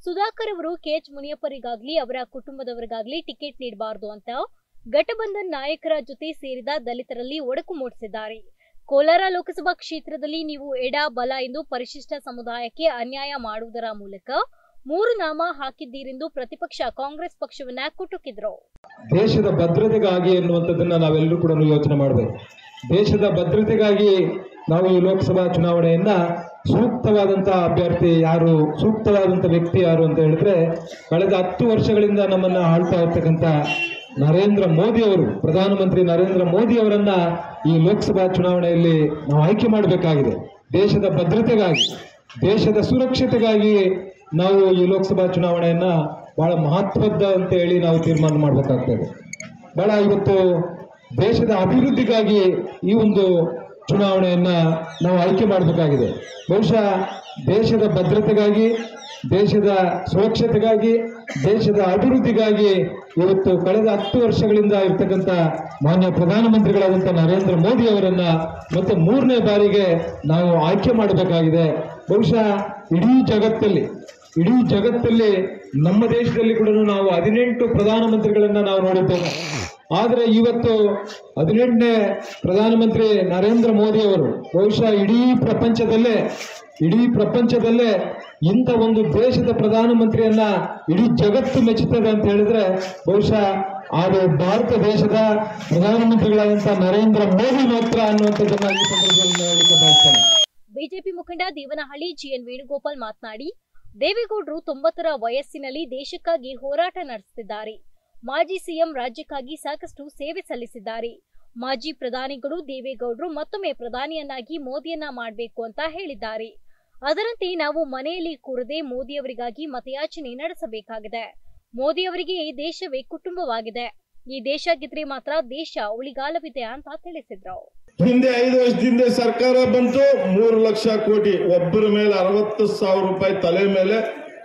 ಸುಧಾಕರ್ ಅವರು ಕೆಎಚ್ ಮುನಿಯಪ್ಪರಿಗಾಗ್ಲಿ ಅವರ ಕುಟುಂಬದವರಿಗಾಗ್ಲಿ ಟಿಕೆಟ್ ನೀಡಬಾರದು ಅಂತ ಘಟಬಂಧನ್ ನಾಯಕರ ಜೊತೆ ಸೇರಿದ ದಲಿತರಲ್ಲಿ ಒಡಕು ಮೂಡಿಸಿದ್ದಾರೆ ಕೋಲಾರ ಲೋಕಸಭಾ ಕ್ಷೇತ್ರದಲ್ಲಿ ನೀವು ಎಡ ಬಲ ಎಂದು ಪರಿಶಿಷ್ಟ ಸಮುದಾಯಕ್ಕೆ ಅನ್ಯಾಯ ಮಾಡುವುದರ ಮೂಲಕ ಮೂರು ನಾಮ ಹಾಕಿದ್ದೀರೆಂದು ಪ್ರತಿಪಕ್ಷ ಕಾಂಗ್ರೆಸ್ ಪಕ್ಷವನ್ನ ಕುಟುಕಿದ್ರು ದೇಶದ ಭದ್ರತೆಗಾಗಿ ಎನ್ನುವಂಥದ್ದನ್ನ ನಾವೆಲ್ಲರೂ ಕೂಡ ಯೋಚನೆ ಮಾಡಬೇಕು ದೇಶದ ಭದ್ರತೆಗಾಗಿ ನಾವು ಈ ಲೋಕಸಭಾ ಚುನಾವಣೆಯನ್ನ ಸೂಕ್ತವಾದಂತಹ ಅಭ್ಯರ್ಥಿ ಯಾರು ಸೂಕ್ತವಾದಂಥ ವ್ಯಕ್ತಿ ಯಾರು ಅಂತ ಹೇಳಿದ್ರೆ ಕಳೆದ ಹತ್ತು ವರ್ಷಗಳಿಂದ ನಮ್ಮನ್ನ ಆಳ್ತಾ ಇರ್ತಕ್ಕಂಥ ನರೇಂದ್ರ ಮೋದಿ ಅವರು ಪ್ರಧಾನಮಂತ್ರಿ ನರೇಂದ್ರ ಮೋದಿ ಅವರನ್ನ ಈ ಲೋಕಸಭಾ ಚುನಾವಣೆಯಲ್ಲಿ ನಾವು ಆಯ್ಕೆ ಮಾಡಬೇಕಾಗಿದೆ ದೇಶದ ಭದ್ರತೆಗಾಗಿ ದೇಶದ ಸುರಕ್ಷತೆಗಾಗಿ ನಾವು ಈ ಲೋಕಸಭಾ ಚುನಾವಣೆಯನ್ನ ಬಹಳ ಮಹತ್ವದ ಅಂತ ಹೇಳಿ ನಾವು ತೀರ್ಮಾನ ಮಾಡಬೇಕಾಗ್ತದೆ ಬಹಳ ಇವತ್ತು ದೇಶದ ಅಭಿವೃದ್ಧಿಗಾಗಿ ಈ ಒಂದು ಚುನಾವಣೆಯನ್ನ ನಾವು ಆಯ್ಕೆ ಮಾಡಬೇಕಾಗಿದೆ ಬಹುಶಃ ದೇಶದ ಭದ್ರತೆಗಾಗಿ ದೇಶದ ಸುರಕ್ಷತೆಗಾಗಿ ದೇಶದ ಅಭಿವೃದ್ಧಿಗಾಗಿ ಇವತ್ತು ಕಳೆದ ಹತ್ತು ವರ್ಷಗಳಿಂದ ಇರ್ತಕ್ಕಂಥ ಮಾನ್ಯ ಪ್ರಧಾನಮಂತ್ರಿಗಳಾದಂಥ ನರೇಂದ್ರ ಮೋದಿ ಅವರನ್ನ ಮತ್ತೆ ಮೂರನೇ ಬಾರಿಗೆ ನಾವು ಆಯ್ಕೆ ಮಾಡಬೇಕಾಗಿದೆ ಬಹುಶಃ ಇಡೀ ಜಗತ್ತಲ್ಲಿ ಇಡೀ ಜಗತ್ತಲ್ಲಿ ನಮ್ಮ ದೇಶದಲ್ಲಿ ಕೂಡ ನಾವು ಹದಿನೆಂಟು ಪ್ರಧಾನಮಂತ್ರಿಗಳನ್ನ ನಾವು ನೋಡಿದ್ದೇವೆ ಆದರೆ ಇವತ್ತು ಹದಿನೆಂಟನೇ ಪ್ರಧಾನಮಂತ್ರಿ ನರೇಂದ್ರ ಮೋದಿ ಅವರು ಬಹುಶಃ ಇಡೀ ಪ್ರಪಂಚದಲ್ಲೇ ಇಡೀ ಪ್ರಪಂಚದಲ್ಲೇ ಇಂಥ ಒಂದು ದೇಶದ ಪ್ರಧಾನಮಂತ್ರಿಯನ್ನ ಇಡೀ ಜಗತ್ತು ಮೆಚ್ಚುತ್ತದೆ ಅಂತ ಹೇಳಿದ್ರೆ ಬಹುಶಃ ಅದು ಭಾರತ ದೇಶದ ಪ್ರಧಾನಮಂತ್ರಿಗಳಾದಂಥ ನರೇಂದ್ರ ಮೋದಿ ಮಾತ್ರ ಅನ್ನುವಂಥದ್ದನ್ನ ಈ ಸಂದರ್ಭದಲ್ಲಿ ನಾನು ಹೇಳಲಿಕ್ಕೆ ಬಯಸ್ತೇನೆ ಬಿಜೆಪಿ ಮುಖಂಡ ದೇವನಹಳ್ಳಿ ಜಿಎನ್ ವೇಣುಗೋಪಾಲ್ ಮಾತನಾಡಿ ದೇವೇಗೌಡರು ತೊಂಬತ್ತರ ವಯಸ್ಸಿನಲ್ಲಿ ದೇಶಕ್ಕಾಗಿ ಹೋರಾಟ ನಡೆಸುತ್ತಿದ್ದಾರೆ ಮಾಜಿ ಸಿಎಂ ರಾಜ್ಯಕ್ಕಾಗಿ ಸಾಕಷ್ಟು ಸೇವೆ ಸಲ್ಲಿಸಿದ್ದಾರೆ ಮಾಜಿ ಪ್ರಧಾನಿಗಳು ದೇವೇಗೌಡರು ಮತ್ತೊಮ್ಮೆ ಪ್ರಧಾನಿಯನ್ನಾಗಿ ಮೋದಿಯನ್ನ ಮಾಡಬೇಕು ಅಂತ ಹೇಳಿದ್ದಾರೆ ಅದರಂತೆ ನಾವು ಮನೆಯಲ್ಲಿ ಕೂರದೆ ಮೋದಿಯವರಿಗಾಗಿ ಮತಯಾಚನೆ ನಡೆಸಬೇಕಾಗಿದೆ ಮೋದಿಯವರಿಗೆ ಈ ದೇಶವೇ ಕುಟುಂಬವಾಗಿದೆ ಈ ದೇಶ ಗೆದ್ರೆ ಮಾತ್ರ ದೇಶ ಉಳಿಗಾಲವಿದೆ ಅಂತ ತಿಳಿಸಿದ್ರು ಹಿಂದೆ ಐದು ವರ್ಷದಿಂದ ಸರ್ಕಾರ ಬಂತು ಮೂರು ಲಕ್ಷ ಕೋಟಿ ಒಬ್ಬರ ಮೇಲೆ ಅರವತ್ತು ಸಾವಿರ ರೂಪಾಯಿ ತಲೆ ಮೇಲೆ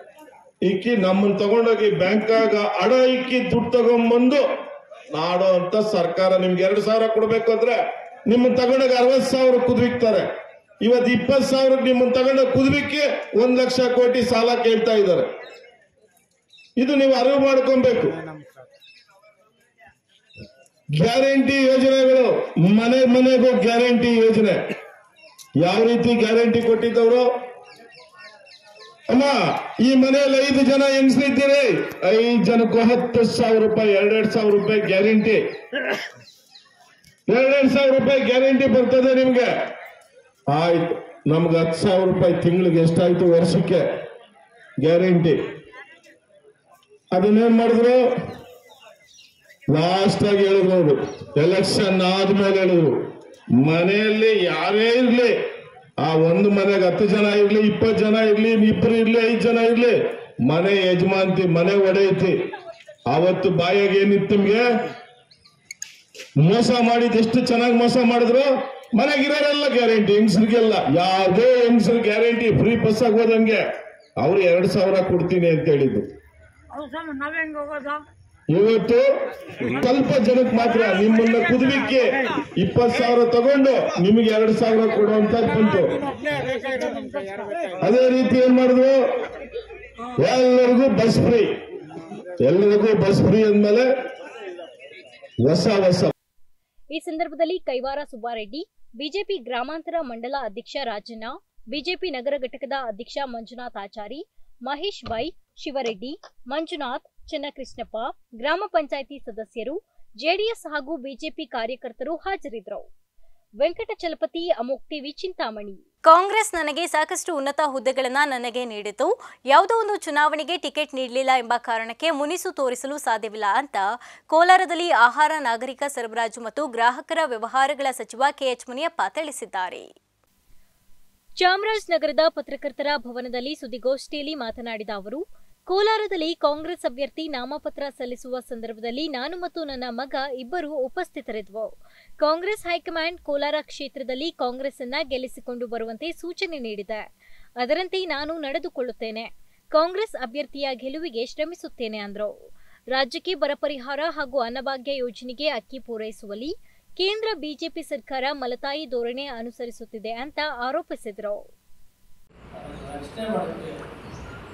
ಇಕ್ಕಿ ನಮ್ಮನ್ನ ತಗೊಂಡೋಗಿ ಬ್ಯಾಂಕಾಗ ಅಡ ಇಕ್ಕಿ ದುಡ್ಡು ತಗೊಂಡ್ಬಂದು ನಾಡೋ ಅಂತ ಸರ್ಕಾರ ನಿಮ್ಗೆ ಎರಡು ಸಾವಿರ ಕೊಡ್ಬೇಕು ಅಂದ್ರೆ ನಿಮ್ಮನ್ನ ತಗೊಂಡೋಗಿ ಅರವತ್ ಸಾವಿರ ಕುದ್ವಿಕ್ತಾರೆ ಇವತ್ತು ಇಪ್ಪತ್ ಸಾವಿರ ನಿಮ್ಮನ್ನ ತಗೊಂಡೋಗಿ ಕುದ್ವಿಕ್ಕೆ ಒಂದ್ ಲಕ್ಷ ಕೋಟಿ ಸಾಲ ಕೇಳ್ತಾ ಇದ್ದಾರೆ ಇದು ನೀವು ಅರಿವು ಮಾಡ್ಕೊಬೇಕು ಗ್ಯಾರಂಟಿ ಯೋಜನೆಗಳು ಮನೆ ಮನೆಗೂ ಗ್ಯಾರಂಟಿ ಯೋಜನೆ ಯಾವ ರೀತಿ ಗ್ಯಾರಂಟಿ ಕೊಟ್ಟಿದ್ದವರು ಅಮ್ಮ ಈ ಮನೆಯಲ್ಲಿ ಐದು ಜನ ಹೆಂಗಸರಿದ್ದೀರಿ ಐದು ಜನಕ್ಕೂ ಹತ್ತು ಸಾವಿರ ರೂಪಾಯಿ ಎರಡೆರಡು ಸಾವಿರ ರೂಪಾಯಿ ಗ್ಯಾರಂಟಿ ಎರಡೆರಡು ಸಾವಿರ ರೂಪಾಯಿ ಗ್ಯಾರಂಟಿ ಬರ್ತದೆ ನಿಮ್ಗೆ ಆಯ್ತು ನಮ್ಗೆ ಹತ್ತು ಸಾವಿರ ರೂಪಾಯಿ ತಿಂಗಳಿಗೆ ಎಷ್ಟಾಯ್ತು ವರ್ಷಕ್ಕೆ ಗ್ಯಾರಂಟಿ ಅದನ್ನೇನ್ ಮಾಡಿದ್ರು ಲಾಸ್ಟ್ ಆಗಿ ಹೇಳಿದ್ರು ಅವರು ಎಲೆಕ್ಷನ್ ಆದ್ಮೇಲೆ ಹೇಳಿದ್ರು ಮನೆಯಲ್ಲಿ ಯಾರೇ ಇರ್ಲಿ ಆ ಒಂದು ಮನೆಗೆ ಹತ್ತು ಜನ ಇರ್ಲಿ ಇಪ್ಪತ್ತು ಜನ ಇರ್ಲಿ ಇಬ್ರು ಇರ್ಲಿ ಐದು ಜನ ಇರ್ಲಿ ಮನೆ ಯಜಮಾಂತಿ ಮನೆ ಒಡೆಯುತ್ತಿ ಅವತ್ತು ಬಾಯಾಗ ಏನಿತ್ತು ನಿಮ್ಗೆ ಮೋಸ ಮಾಡಿದ್ ಎಷ್ಟು ಚೆನ್ನಾಗಿ ಮೋಸ ಮಾಡಿದ್ರು ಮನೆಗಿರೋರೆಲ್ಲ ಗ್ಯಾರಂಟಿ ಹೆಂಗಸರಿಗೆಲ್ಲ ಯಾವುದೇ ಹೆಂಗಸರು ಗ್ಯಾರಂಟಿ ಫ್ರೀ ಬಸ್ ಆಗಿ ಹೋದಂಗೆ ಅವ್ರು ಎರಡ್ ಸಾವಿರ ಕೊಡ್ತೀನಿ ಅಂತ ಹೇಳಿದ್ದು ಇವತ್ತು ಸ್ವಲ್ಪ ಜನಕ್ಕೆ ಮಾತ್ರ ನಿಮ್ಮನ್ನ ಕುದುವಿಕ್ಕೆ ಇಪ್ಪತ್ ಸಾವಿರ ತಗೊಂಡು ನಿಮಗೆ ಎರಡು ಸಾವಿರ ಕೊಡುವಂತ ಬಂತು ಅದೇ ರೀತಿ ಏನ್ ಮಾಡಿದ್ರು ಎಲ್ಲರಿಗೂ ಬಸ್ ಫ್ರೀ ಎಲ್ಲರಿಗೂ ಬಸ್ ಫ್ರೀ ಅಂದ್ಮೇಲೆ ಹೊಸ ಹೊಸ ಈ ಸಂದರ್ಭದಲ್ಲಿ ಕೈವಾರ ಸುಬ್ಬಾರೆಡ್ಡಿ ಬಿಜೆಪಿ ಗ್ರಾಮಾಂತರ ಮಂಡಲ ಅಧ್ಯಕ್ಷ ರಾಜಣ್ಣ ಬಿಜೆಪಿ ನಗರ ಘಟಕದ ಅಧ್ಯಕ್ಷ ಮಂಜುನಾಥ್ ಆಚಾರಿ ಮಹೇಶ್ ಬೈ ಶಿವರೆಡ್ಡಿ ಮಂಜುನಾಥ್ ಚನ್ನಕೃಷ್ಣಪ್ಪ ಗ್ರಾಮ ಪಂಚಾಯಿತಿ ಸದಸ್ಯರು ಜೆಡಿಎಸ್ ಹಾಗೂ ಬಿಜೆಪಿ ಕಾರ್ಯಕರ್ತರು ಹಾಜರಿದ್ದರು ವೆಂಕಟಚಲಪತಿ ಅಮೋಕ್ ಟಿವಿ ಚಿಂತಾಮಣಿ ಕಾಂಗ್ರೆಸ್ ನನಗೆ ಸಾಕಷ್ಟು ಉನ್ನತ ಹುದ್ದೆಗಳನ್ನು ನನಗೆ ನೀಡಿತು ಯಾವುದೋ ಒಂದು ಚುನಾವಣೆಗೆ ಟಿಕೆಟ್ ನೀಡಲಿಲ್ಲ ಎಂಬ ಕಾರಣಕ್ಕೆ ಮುನಿಸು ತೋರಿಸಲು ಸಾಧ್ಯವಿಲ್ಲ ಅಂತ ಕೋಲಾರದಲ್ಲಿ ಆಹಾರ ನಾಗರಿಕ ಸರಬರಾಜು ಮತ್ತು ಗ್ರಾಹಕರ ವ್ಯವಹಾರಗಳ ಸಚಿವ ಕೆಎಚ್ ಮುನಿಯಪ್ಪ ತಿಳಿಸಿದ್ದಾರೆ ಚಾಮರಾಜನಗರದ ಪತ್ರಕರ್ತರ ಭವನದಲ್ಲಿ ಸುದ್ದಿಗೋಷ್ಠಿಯಲ್ಲಿ ಮಾತನಾಡಿದ ಅವರು ಕೋಲಾರದಲ್ಲಿ ಕಾಂಗ್ರೆಸ್ ಅಭ್ಯರ್ಥಿ ನಾಮಪತ್ರ ಸಲ್ಲಿಸುವ ಸಂದರ್ಭದಲ್ಲಿ ನಾನು ಮತ್ತು ನನ್ನ ಮಗ ಇಬ್ಬರು ಉಪಸ್ಥಿತರಿದ್ವು ಕಾಂಗ್ರೆಸ್ ಹೈಕಮಾಂಡ್ ಕೋಲಾರ ಕ್ಷೇತ್ರದಲ್ಲಿ ಕಾಂಗ್ರೆಸ್ ಅನ್ನ ಗೆಲ್ಲಿಸಿಕೊಂಡು ಬರುವಂತೆ ಸೂಚನೆ ನೀಡಿದೆ ಅದರಂತೆ ನಾನು ನಡೆದುಕೊಳ್ಳುತ್ತೇನೆ ಕಾಂಗ್ರೆಸ್ ಅಭ್ಯರ್ಥಿಯ ಗೆಲುವಿಗೆ ಶ್ರಮಿಸುತ್ತೇನೆ ಅಂದರು ರಾಜ್ಯಕ್ಕೆ ಬರ ಪರಿಹಾರ ಹಾಗೂ ಅನ್ನಭಾಗ್ಯ ಯೋಜನೆಗೆ ಅಕ್ಕಿ ಪೂರೈಸುವಲ್ಲಿ ಕೇಂದ್ರ ಬಿಜೆಪಿ ಸರ್ಕಾರ ಮಲತಾಯಿ ಧೋರಣೆ ಅನುಸರಿಸುತ್ತಿದೆ ಅಂತ ಆರೋಪಿಸಿದರು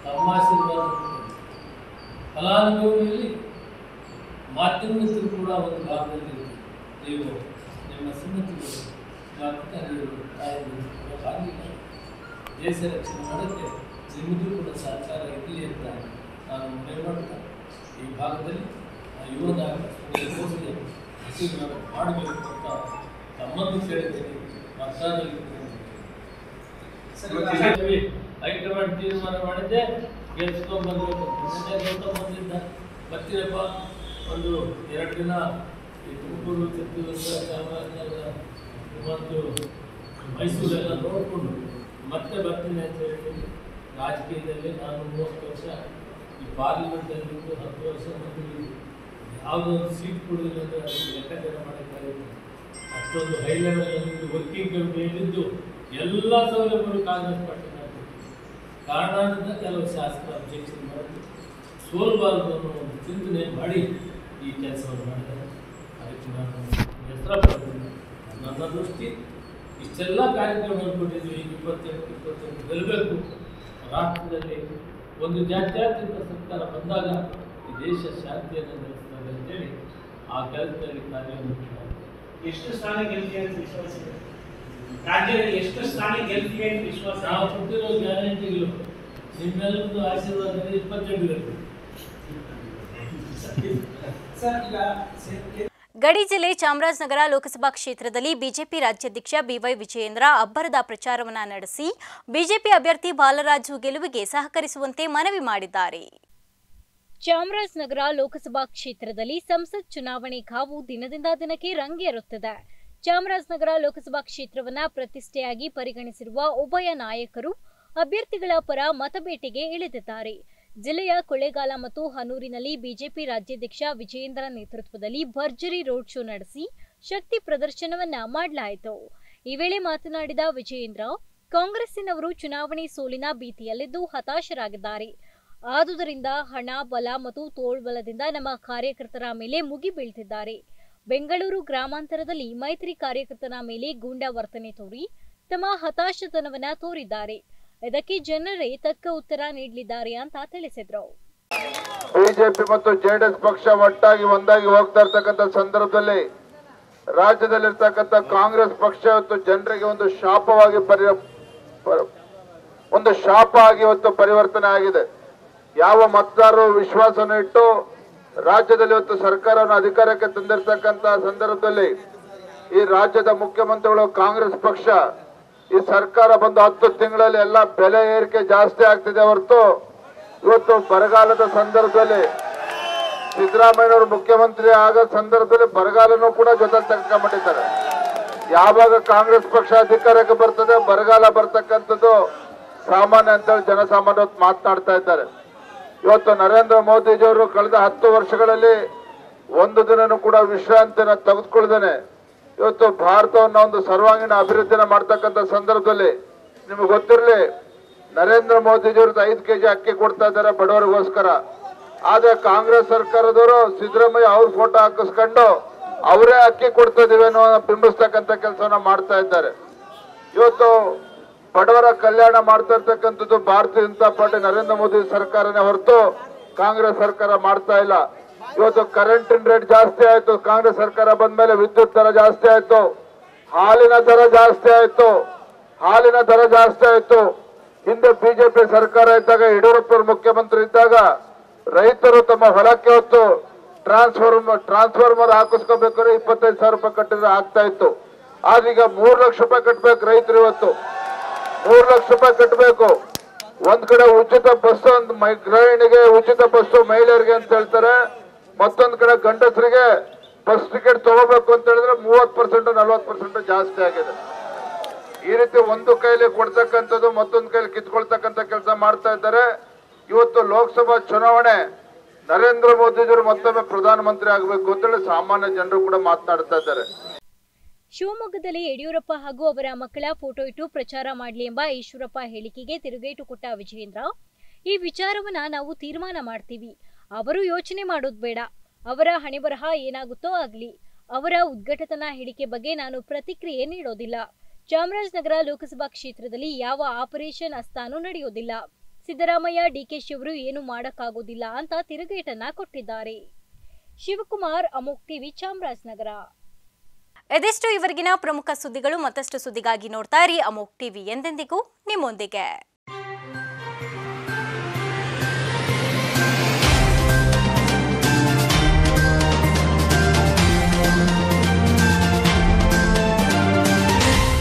ತಮ್ಮ ಆಶೀರ್ವಾದ ಫಲಾನುಭವಿಯಲ್ಲಿ ಮಾಧ್ಯಮದಲ್ಲೂ ಕೂಡ ಒಂದು ಭಾಗದಲ್ಲಿ ನೀವು ನಿಮ್ಮ ಸುನ್ನತಿಗಳು ಮಾತುಕತೆಗಳು ತಾಯಿಗಳು ಆಗಿಲ್ಲ ದೇಶ ರಕ್ಷಣೆ ಮಾಡೋಕ್ಕೆ ನಿಮ್ಮದು ಕೂಡ ಸಹಕಾರ ಇರಲಿ ಅಂತ ನಾನು ಮನವಿ ಮಾಡ್ತಾ ಈ ಭಾಗದಲ್ಲಿ ಆ ಯುವ ನಾಯಕರಿಗೆ ಹಸಿರು ಮಾಡಬೇಕು ಅಂತ ತಮ್ಮನ್ನು ಕೇಳಿದ್ದೇನೆ ಮತದಾರರಿಗೆ ಕೇಳಿದ್ದೇನೆ. ಹೈಕಮಾಂಡ್ ತೀರ್ಮಾನ ಮಾಡಿದ್ದೆ ಗೆಲ್ಸ್ಕೊಂಡ್ ಬರ್ಬೇಕು ನಿನ್ನೆ ಗೌತಮ್ ಬಂದಿದ್ದ ಬರ್ತೀರಪ್ಪ ಒಂದು ಎರಡು ದಿನ ಈ ತುಮಕೂರು ಚಿತ್ರದುರ್ಗ ಚಾಮರಾಜನಗರ ಮತ್ತು ಮೈಸೂರೆಲ್ಲ ನೋಡಿಕೊಂಡು ಮತ್ತೆ ಬರ್ತೀನಿ ಅಂತ ಹೇಳ್ತೀನಿ ರಾಜಕೀಯದಲ್ಲಿ ನಾನು ಮೂವತ್ತು ವರ್ಷ ಈ ಪಾರ್ಲಿಮೆಂಟಲ್ಲಿ ಹತ್ತು ವರ್ಷ ಬಂದಿದ್ದೀನಿ ಯಾವುದೋ ಒಂದು ಸೀಟ್ ಕೊಡೋದಿಲ್ಲ ಅಂದರೆ ಅದಕ್ಕೆ ಲೆಕ್ಕಾಚಾರ ಮಾಡೋಕ್ಕಾಗುತ್ತೆ ಅಷ್ಟೊಂದು ಹೈ ಲೆವೆಲಲ್ಲಿ ವರ್ಕಿಂಗ್ ಕಮಿಟಿ ಹೇಳಿದ್ದು ಎಲ್ಲ ಸೌಲಭ್ಯಗಳು ಕಾಂಗ್ರೆಸ್ ಪಾರ್ಟಿ ಮಾಡ್ತಿತ್ತು ಕಾರಣದಿಂದ ಕೆಲವು ಶಾಸಕರು ಅಬ್ಜೆಕ್ಷನ್ ಮಾಡಿ ಸೋಲ್ಬಾರ್ದು ಅನ್ನೋ ಒಂದು ಚಿಂತನೆ ಮಾಡಿ ಈ ಕೆಲಸವನ್ನು ಮಾಡಿದ್ದಾರೆ ಅದಕ್ಕೆ ನಾನು ಹೆಸರ ಪಡ್ತೀನಿ ನನ್ನ ದೃಷ್ಟಿ ಇಷ್ಟೆಲ್ಲ ಕಾರ್ಯಕ್ರಮಗಳು ಕೊಟ್ಟಿದ್ವಿ ಈಗ ಇಪ್ಪತ್ತೆಂಟು ಇಪ್ಪತ್ತೆಂಟು ಗೆಲ್ಲಬೇಕು ರಾಷ್ಟ್ರದಲ್ಲಿ ಒಂದು ಜಾತ್ಯತೀತ ಸರ್ಕಾರ ಬಂದಾಗ ಈ ದೇಶ ಶಾಂತಿಯನ್ನು ನೆಲೆಸ್ತದೆ ಅಂತೇಳಿ ಆ ಕೆಲಸದಲ್ಲಿ ಕಾರ್ಯವನ್ನು ಎಷ್ಟು ಸ್ಥಾನ ಗೆಲ್ತೀವಿ ಅಂತ ವಿಶ್ವಾಸ ಇದೆ ರಾಜ್ಯದಲ್ಲಿ ಎಷ್ಟು ಸ್ಥಾನ ಗೆಲ್ತೀವಿ ಅಂತ ವಿಶ್ವಾಸ ಇದೆ? ನಾವು ಕೊಟ್ಟಿರೋ ಗ್ಯಾರಂಟಿಗಳು ನಿಮ್ಮೆಲ್ಲರದ್ದು ಆಶೀರ್ವಾದ ಇಪ್ಪತ್ತೆಂಟು ಬೇಕು ಸರ್ ಈಗ ಸೆ- ಗಡಿ ಜಿಲ್ಲೆ ಚಾಮರಾಜನಗರ ಲೋಕಸಭಾ ಕ್ಷೇತ್ರದಲ್ಲಿ ಬಿಜೆಪಿ ರಾಜ್ಯಾಧ್ಯಕ್ಷ ಬಿವೈ ವಿಜಯೇಂದ್ರ ಅಬ್ಬರದ ಪ್ರಚಾರವನ್ನ ನಡೆಸಿ ಬಿಜೆಪಿ ಅಭ್ಯರ್ಥಿ ಬಾಲರಾಜು ಗೆಲುವಿಗೆ ಸಹಕರಿಸುವಂತೆ ಮನವಿ ಮಾಡಿದ್ದಾರೆ ಚಾಮರಾಜನಗರ ಲೋಕಸಭಾ ಕ್ಷೇತ್ರದಲ್ಲಿ ಸಂಸತ್ ಚುನಾವಣೆ ಕಾವು ದಿನದಿಂದ ದಿನಕ್ಕೆ ರಂಗೇರುತ್ತಿದೆ ಚಾಮರಾಜನಗರ ಲೋಕಸಭಾ ಕ್ಷೇತ್ರವನ್ನ ಪ್ರತಿಷ್ಠೆಯಾಗಿ ಪರಿಗಣಿಸಿರುವ ಉಭಯ ನಾಯಕರು ಅಭ್ಯರ್ಥಿಗಳ ಪರ ಮತಬೇಟೆಗೆ ಇಳಿದಿದ್ದಾರೆ ಜಿಲ್ಲೆಯ ಕೊಳ್ಳೇಗಾಲ ಮತ್ತು ಹನೂರಿನಲ್ಲಿ ಬಿಜೆಪಿ ರಾಜ್ಯಾಧ್ಯಕ್ಷ ವಿಜಯೇಂದ್ರ ನೇತೃತ್ವದಲ್ಲಿ ಭರ್ಜರಿ ರೋಡ್ ಶೋ ನಡೆಸಿ ಶಕ್ತಿ ಪ್ರದರ್ಶನವನ್ನ ಮಾಡಲಾಯಿತು ಈ ವೇಳೆ ಮಾತನಾಡಿದ ವಿಜಯೇಂದ್ರ ಕಾಂಗ್ರೆಸ್ಸಿನವರು ಚುನಾವಣೆ ಸೋಲಿನ ಭೀತಿಯಲ್ಲಿದ್ದು ಹತಾಶರಾಗಿದ್ದಾರೆ ಆದುದರಿಂದ ಹಣ ಬಲ ಮತ್ತು ತೋಳ್ಬಲದಿಂದ ನಮ್ಮ ಕಾರ್ಯಕರ್ತರ ಮೇಲೆ ಮುಗಿ ಬೀಳ್ತಿದ್ದಾರೆ ಬೆಂಗಳೂರು ಗ್ರಾಮಾಂತರದಲ್ಲಿ ಮೈತ್ರಿ ಕಾರ್ಯಕರ್ತನ ಮೇಲೆ ಗೂಂಡಾ ವರ್ತನೆ ತೋರಿ ತಮ್ಮ ಹತಾಶತನವನ್ನ ತೋರಿದ್ದಾರೆ ಇದಕ್ಕೆ ಜನರೇ ತಕ್ಕ ಉತ್ತರ ನೀಡಲಿದ್ದಾರೆ ಅಂತ ತಿಳಿಸಿದ್ರು ಬಿಜೆಪಿ ಮತ್ತು ಜೆಡಿಎಸ್ ಪಕ್ಷ ಒಟ್ಟಾಗಿ ಒಂದಾಗಿ ಹೋಗ್ತಾ ಇರ್ತಕ್ಕಂಥ ಸಂದರ್ಭದಲ್ಲಿ ರಾಜ್ಯದಲ್ಲಿರ್ತಕ್ಕಂಥ ಕಾಂಗ್ರೆಸ್ ಪಕ್ಷ ಇವತ್ತು ಜನರಿಗೆ ಒಂದು ಶಾಪವಾಗಿ ಪರಿ ಪ- ಒಂದು ಶಾಪ ಆಗಿ ಇವತ್ತು ಪರಿವರ್ತನೆ ಆಗಿದೆ ಯಾವ ಮತದಾರರು ವಿಶ್ವಾಸನ ಇಟ್ಟು ರಾಜ್ಯದಲ್ಲಿ ಇವತ್ತು ಸರ್ಕಾರವನ್ನು ಅಧಿಕಾರಕ್ಕೆ ತಂದಿರ್ತಕ್ಕಂಥ ಸಂದರ್ಭದಲ್ಲಿ ಈ ರಾಜ್ಯದ ಮುಖ್ಯಮಂತ್ರಿಗಳು ಕಾಂಗ್ರೆಸ್ ಪಕ್ಷ ಈ ಸರ್ಕಾರ ಬಂದು ಹತ್ತು ತಿಂಗಳಲ್ಲಿ ಎಲ್ಲ ಬೆಲೆ ಏರಿಕೆ ಜಾಸ್ತಿ ಆಗ್ತಿದೆ ಹೊರತು ಇವತ್ತು ಬರಗಾಲದ ಸಂದರ್ಭದಲ್ಲಿ ಸಿದ್ದರಾಮಯ್ಯನವರು ಮುಖ್ಯಮಂತ್ರಿ ಆಗ ಸಂದರ್ಭದಲ್ಲಿ ಬರಗಾಲನೂ ಕೂಡ ಜೊತೆ ತೆಗೆದುಕೊಂಡ್ಬಿಟ್ಟಿದ್ದಾರೆ ಯಾವಾಗ ಕಾಂಗ್ರೆಸ್ ಪಕ್ಷ ಅಧಿಕಾರಕ್ಕೆ ಬರ್ತದೆ ಬರಗಾಲ ಬರ್ತಕ್ಕಂಥದ್ದು ಸಾಮಾನ್ಯ ಅಂತೇಳಿ ಜನಸಾಮಾನ್ಯ ಇವತ್ತು ಮಾತನಾಡ್ತಾ ಇದ್ದಾರೆ ಇವತ್ತು ನರೇಂದ್ರ ಮೋದಿಜಿಯವರು ಕಳೆದ ಹತ್ತು ವರ್ಷಗಳಲ್ಲಿ ಒಂದು ದಿನನೂ ಕೂಡ ವಿಶ್ರಾಂತಿನ ತೆಗೆದುಕೊಳ್ದೇನೆ ಇವತ್ತು ಭಾರತವನ್ನ ಒಂದು ಸರ್ವಾಂಗೀಣ ಅಭಿವೃದ್ಧಿನ ಮಾಡ್ತಕ್ಕಂಥ ಸಂದರ್ಭದಲ್ಲಿ ನಿಮಗೆ ಗೊತ್ತಿರಲಿ ನರೇಂದ್ರ ಮೋದಿಜಿಯವ್ರದ್ದು ಐದು ಕೆಜಿ ಅಕ್ಕಿ ಕೊಡ್ತಾ ಇದ್ದಾರೆ ಬಡವರಿಗೋಸ್ಕರ ಆದ್ರೆ ಕಾಂಗ್ರೆಸ್ ಸರ್ಕಾರದವರು ಸಿದ್ದರಾಮಯ್ಯ ಅವ್ರ ಫೋಟೋ ಹಾಕಿಸ್ಕೊಂಡು ಅವರೇ ಅಕ್ಕಿ ಕೊಡ್ತಾ ಇದೀವಿ ಅನ್ನೋ ಬಿಂಬಿಸ್ತಕ್ಕಂಥ ಕೆಲಸವನ್ನ ಮಾಡ್ತಾ ಇದ್ದಾರೆ ಇವತ್ತು ಬಡವರ ಕಲ್ಯಾಣ ಮಾಡ್ತಾ ಇರ್ತಕ್ಕಂಥದ್ದು ಭಾರತೀಯ ಜನತಾ ಪಾರ್ಟಿ ನರೇಂದ್ರ ಮೋದಿ ಸರ್ಕಾರನೇ ಹೊರತು ಕಾಂಗ್ರೆಸ್ ಸರ್ಕಾರ ಮಾಡ್ತಾ ಇಲ್ಲ ಇವತ್ತು ಕರೆಂಟಿನ ರೇಟ್ ಜಾಸ್ತಿ ಆಯ್ತು ಕಾಂಗ್ರೆಸ್ ಸರ್ಕಾರ ಬಂದ್ಮೇಲೆ ವಿದ್ಯುತ್ ದರ ಜಾಸ್ತಿ ಆಯ್ತು ಹಾಲಿನ ದರ ಜಾಸ್ತಿ ಆಯ್ತು ಹಾಲಿನ ದರ ಜಾಸ್ತಿ ಆಯ್ತು ಹಿಂದೆ ಬಿಜೆಪಿ ಸರ್ಕಾರ ಇದ್ದಾಗ ಯಡಿಯೂರಪ್ಪ ಮುಖ್ಯಮಂತ್ರಿ ಇದ್ದಾಗ ರೈತರು ತಮ್ಮ ಹೊಲಕ್ಕೆ ಹೊತ್ತು ಟ್ರಾನ್ಸ್ಫಾರ್ಮರ್ ಟ್ರಾನ್ಸ್ಫಾರ್ಮರ್ ಹಾಕಿಸ್ಕೋಬೇಕಾದ್ರೆ ಇಪ್ಪತ್ತೈದು ಸಾವಿರ ರೂಪಾಯಿ ಕಟ್ಟಿದ್ರೆ ಆಗ್ತಾ ಇತ್ತು ಆದ್ರೀಗ ಮೂರ್ ಲಕ್ಷ ರೂಪಾಯಿ ಕಟ್ಬೇಕು ರೈತರು ಇವತ್ತು ಮೂರ್ ಲಕ್ಷ ರೂಪಾಯಿ ಕಟ್ಟಬೇಕು ಒಂದ್ ಕಡೆ ಉಚಿತ ಬಸ್ ಒಂದು ಮೈ- ಗೃಹಿಣಿಗೆ ಉಚಿತ ಬಸ್ಸು ಮಹಿಳೆಯರಿಗೆ ಅಂತ ಹೇಳ್ತಾರೆ ಮತ್ತೊಂದ್ ಕಡೆ ಗಂಡಸರಿಗೆ ಬಸ್ ಟಿಕೆಟ್ ತಗೋಬೇಕು ಅಂತ ಹೇಳಿದ್ರೆ ಮೂವತ್ ಪರ್ಸೆಂಟ್ ನಲ್ವತ್ ಪರ್ಸೆಂಟ್ ಜಾಸ್ತಿ ಆಗಿದೆ ಈ ರೀತಿ ಒಂದು ಕೈಲಿ ಕೊಡ್ತಕ್ಕಂಥದ್ದು ಮತ್ತೊಂದು ಕೈಲಿ ಕಿತ್ಕೊಳ್ತಕ್ಕಂಥ ಕೆಲಸ ಮಾಡ್ತಾ ಇದ್ದಾರೆ ಇವತ್ತು ಲೋಕಸಭಾ ಚುನಾವಣೆ ನರೇಂದ್ರ ಮೋದಿಜಿಯವರು ಮತ್ತೊಮ್ಮೆ ಪ್ರಧಾನಮಂತ್ರಿ ಆಗಬೇಕು ಅಂತೇಳಿ ಸಾಮಾನ್ಯ ಜನರು ಕೂಡ ಮಾತನಾಡ್ತಾ ಇದ್ದಾರೆ ಶಿವಮೊಗ್ಗದಲ್ಲಿ ಯಡಿಯೂರಪ್ಪ ಹಾಗೂ ಅವರ ಮಕ್ಕಳ ಫೋಟೋ ಇಟ್ಟು ಪ್ರಚಾರ ಮಾಡಲಿ ಎಂಬ ಈಶ್ವರಪ್ಪ ಹೇಳಿಕೆಗೆ ತಿರುಗೇಟು ಕೊಟ್ಟ ವಿಜಯೇಂದ್ರ ಈ ವಿಚಾರವನ್ನ ನಾವು ತೀರ್ಮಾನ ಮಾಡ್ತೀವಿ ಅವರು ಯೋಚನೆ ಮಾಡೋದು ಬೇಡ ಅವರ ಹಣೆಬರಹ ಏನಾಗುತ್ತೋ ಆಗ್ಲಿ ಅವರ ಉದ್ಘಟತನ ಹೇಳಿಕೆ ಬಗ್ಗೆ ನಾನು ಪ್ರತಿಕ್ರಿಯೆ ನೀಡೋದಿಲ್ಲ ಚಾಮರಾಜನಗರ ಲೋಕಸಭಾ ಕ್ಷೇತ್ರದಲ್ಲಿ ಯಾವ ಆಪರೇಷನ್ ಅಸ್ತಾನೂ ನಡೆಯೋದಿಲ್ಲ ಸಿದ್ದರಾಮಯ್ಯ ಡಿಕೆಶಿ ಅವರು ಏನು ಮಾಡಕ್ಕಾಗೋದಿಲ್ಲ ಅಂತ ತಿರುಗೇಟನ್ನ ಕೊಟ್ಟಿದ್ದಾರೆ ಶಿವಕುಮಾರ್ ಅಮೋಕ್ ಟಿವಿ ಚಾಮರಾಜನಗರ ಇದಿಷ್ಟು ಇವರಿಗಿನ ಪ್ರಮುಖ ಸುದ್ದಿಗಳು ಮತ್ತಷ್ಟು ಸುದ್ದಿಗಾಗಿ ನೋಡ್ತಾ ಇರಿ ಅಮೋಕ್ ಟಿವಿ ಎಂದೆಂದಿಗೂ ನಿಮ್ಮೊಂದಿಗೆ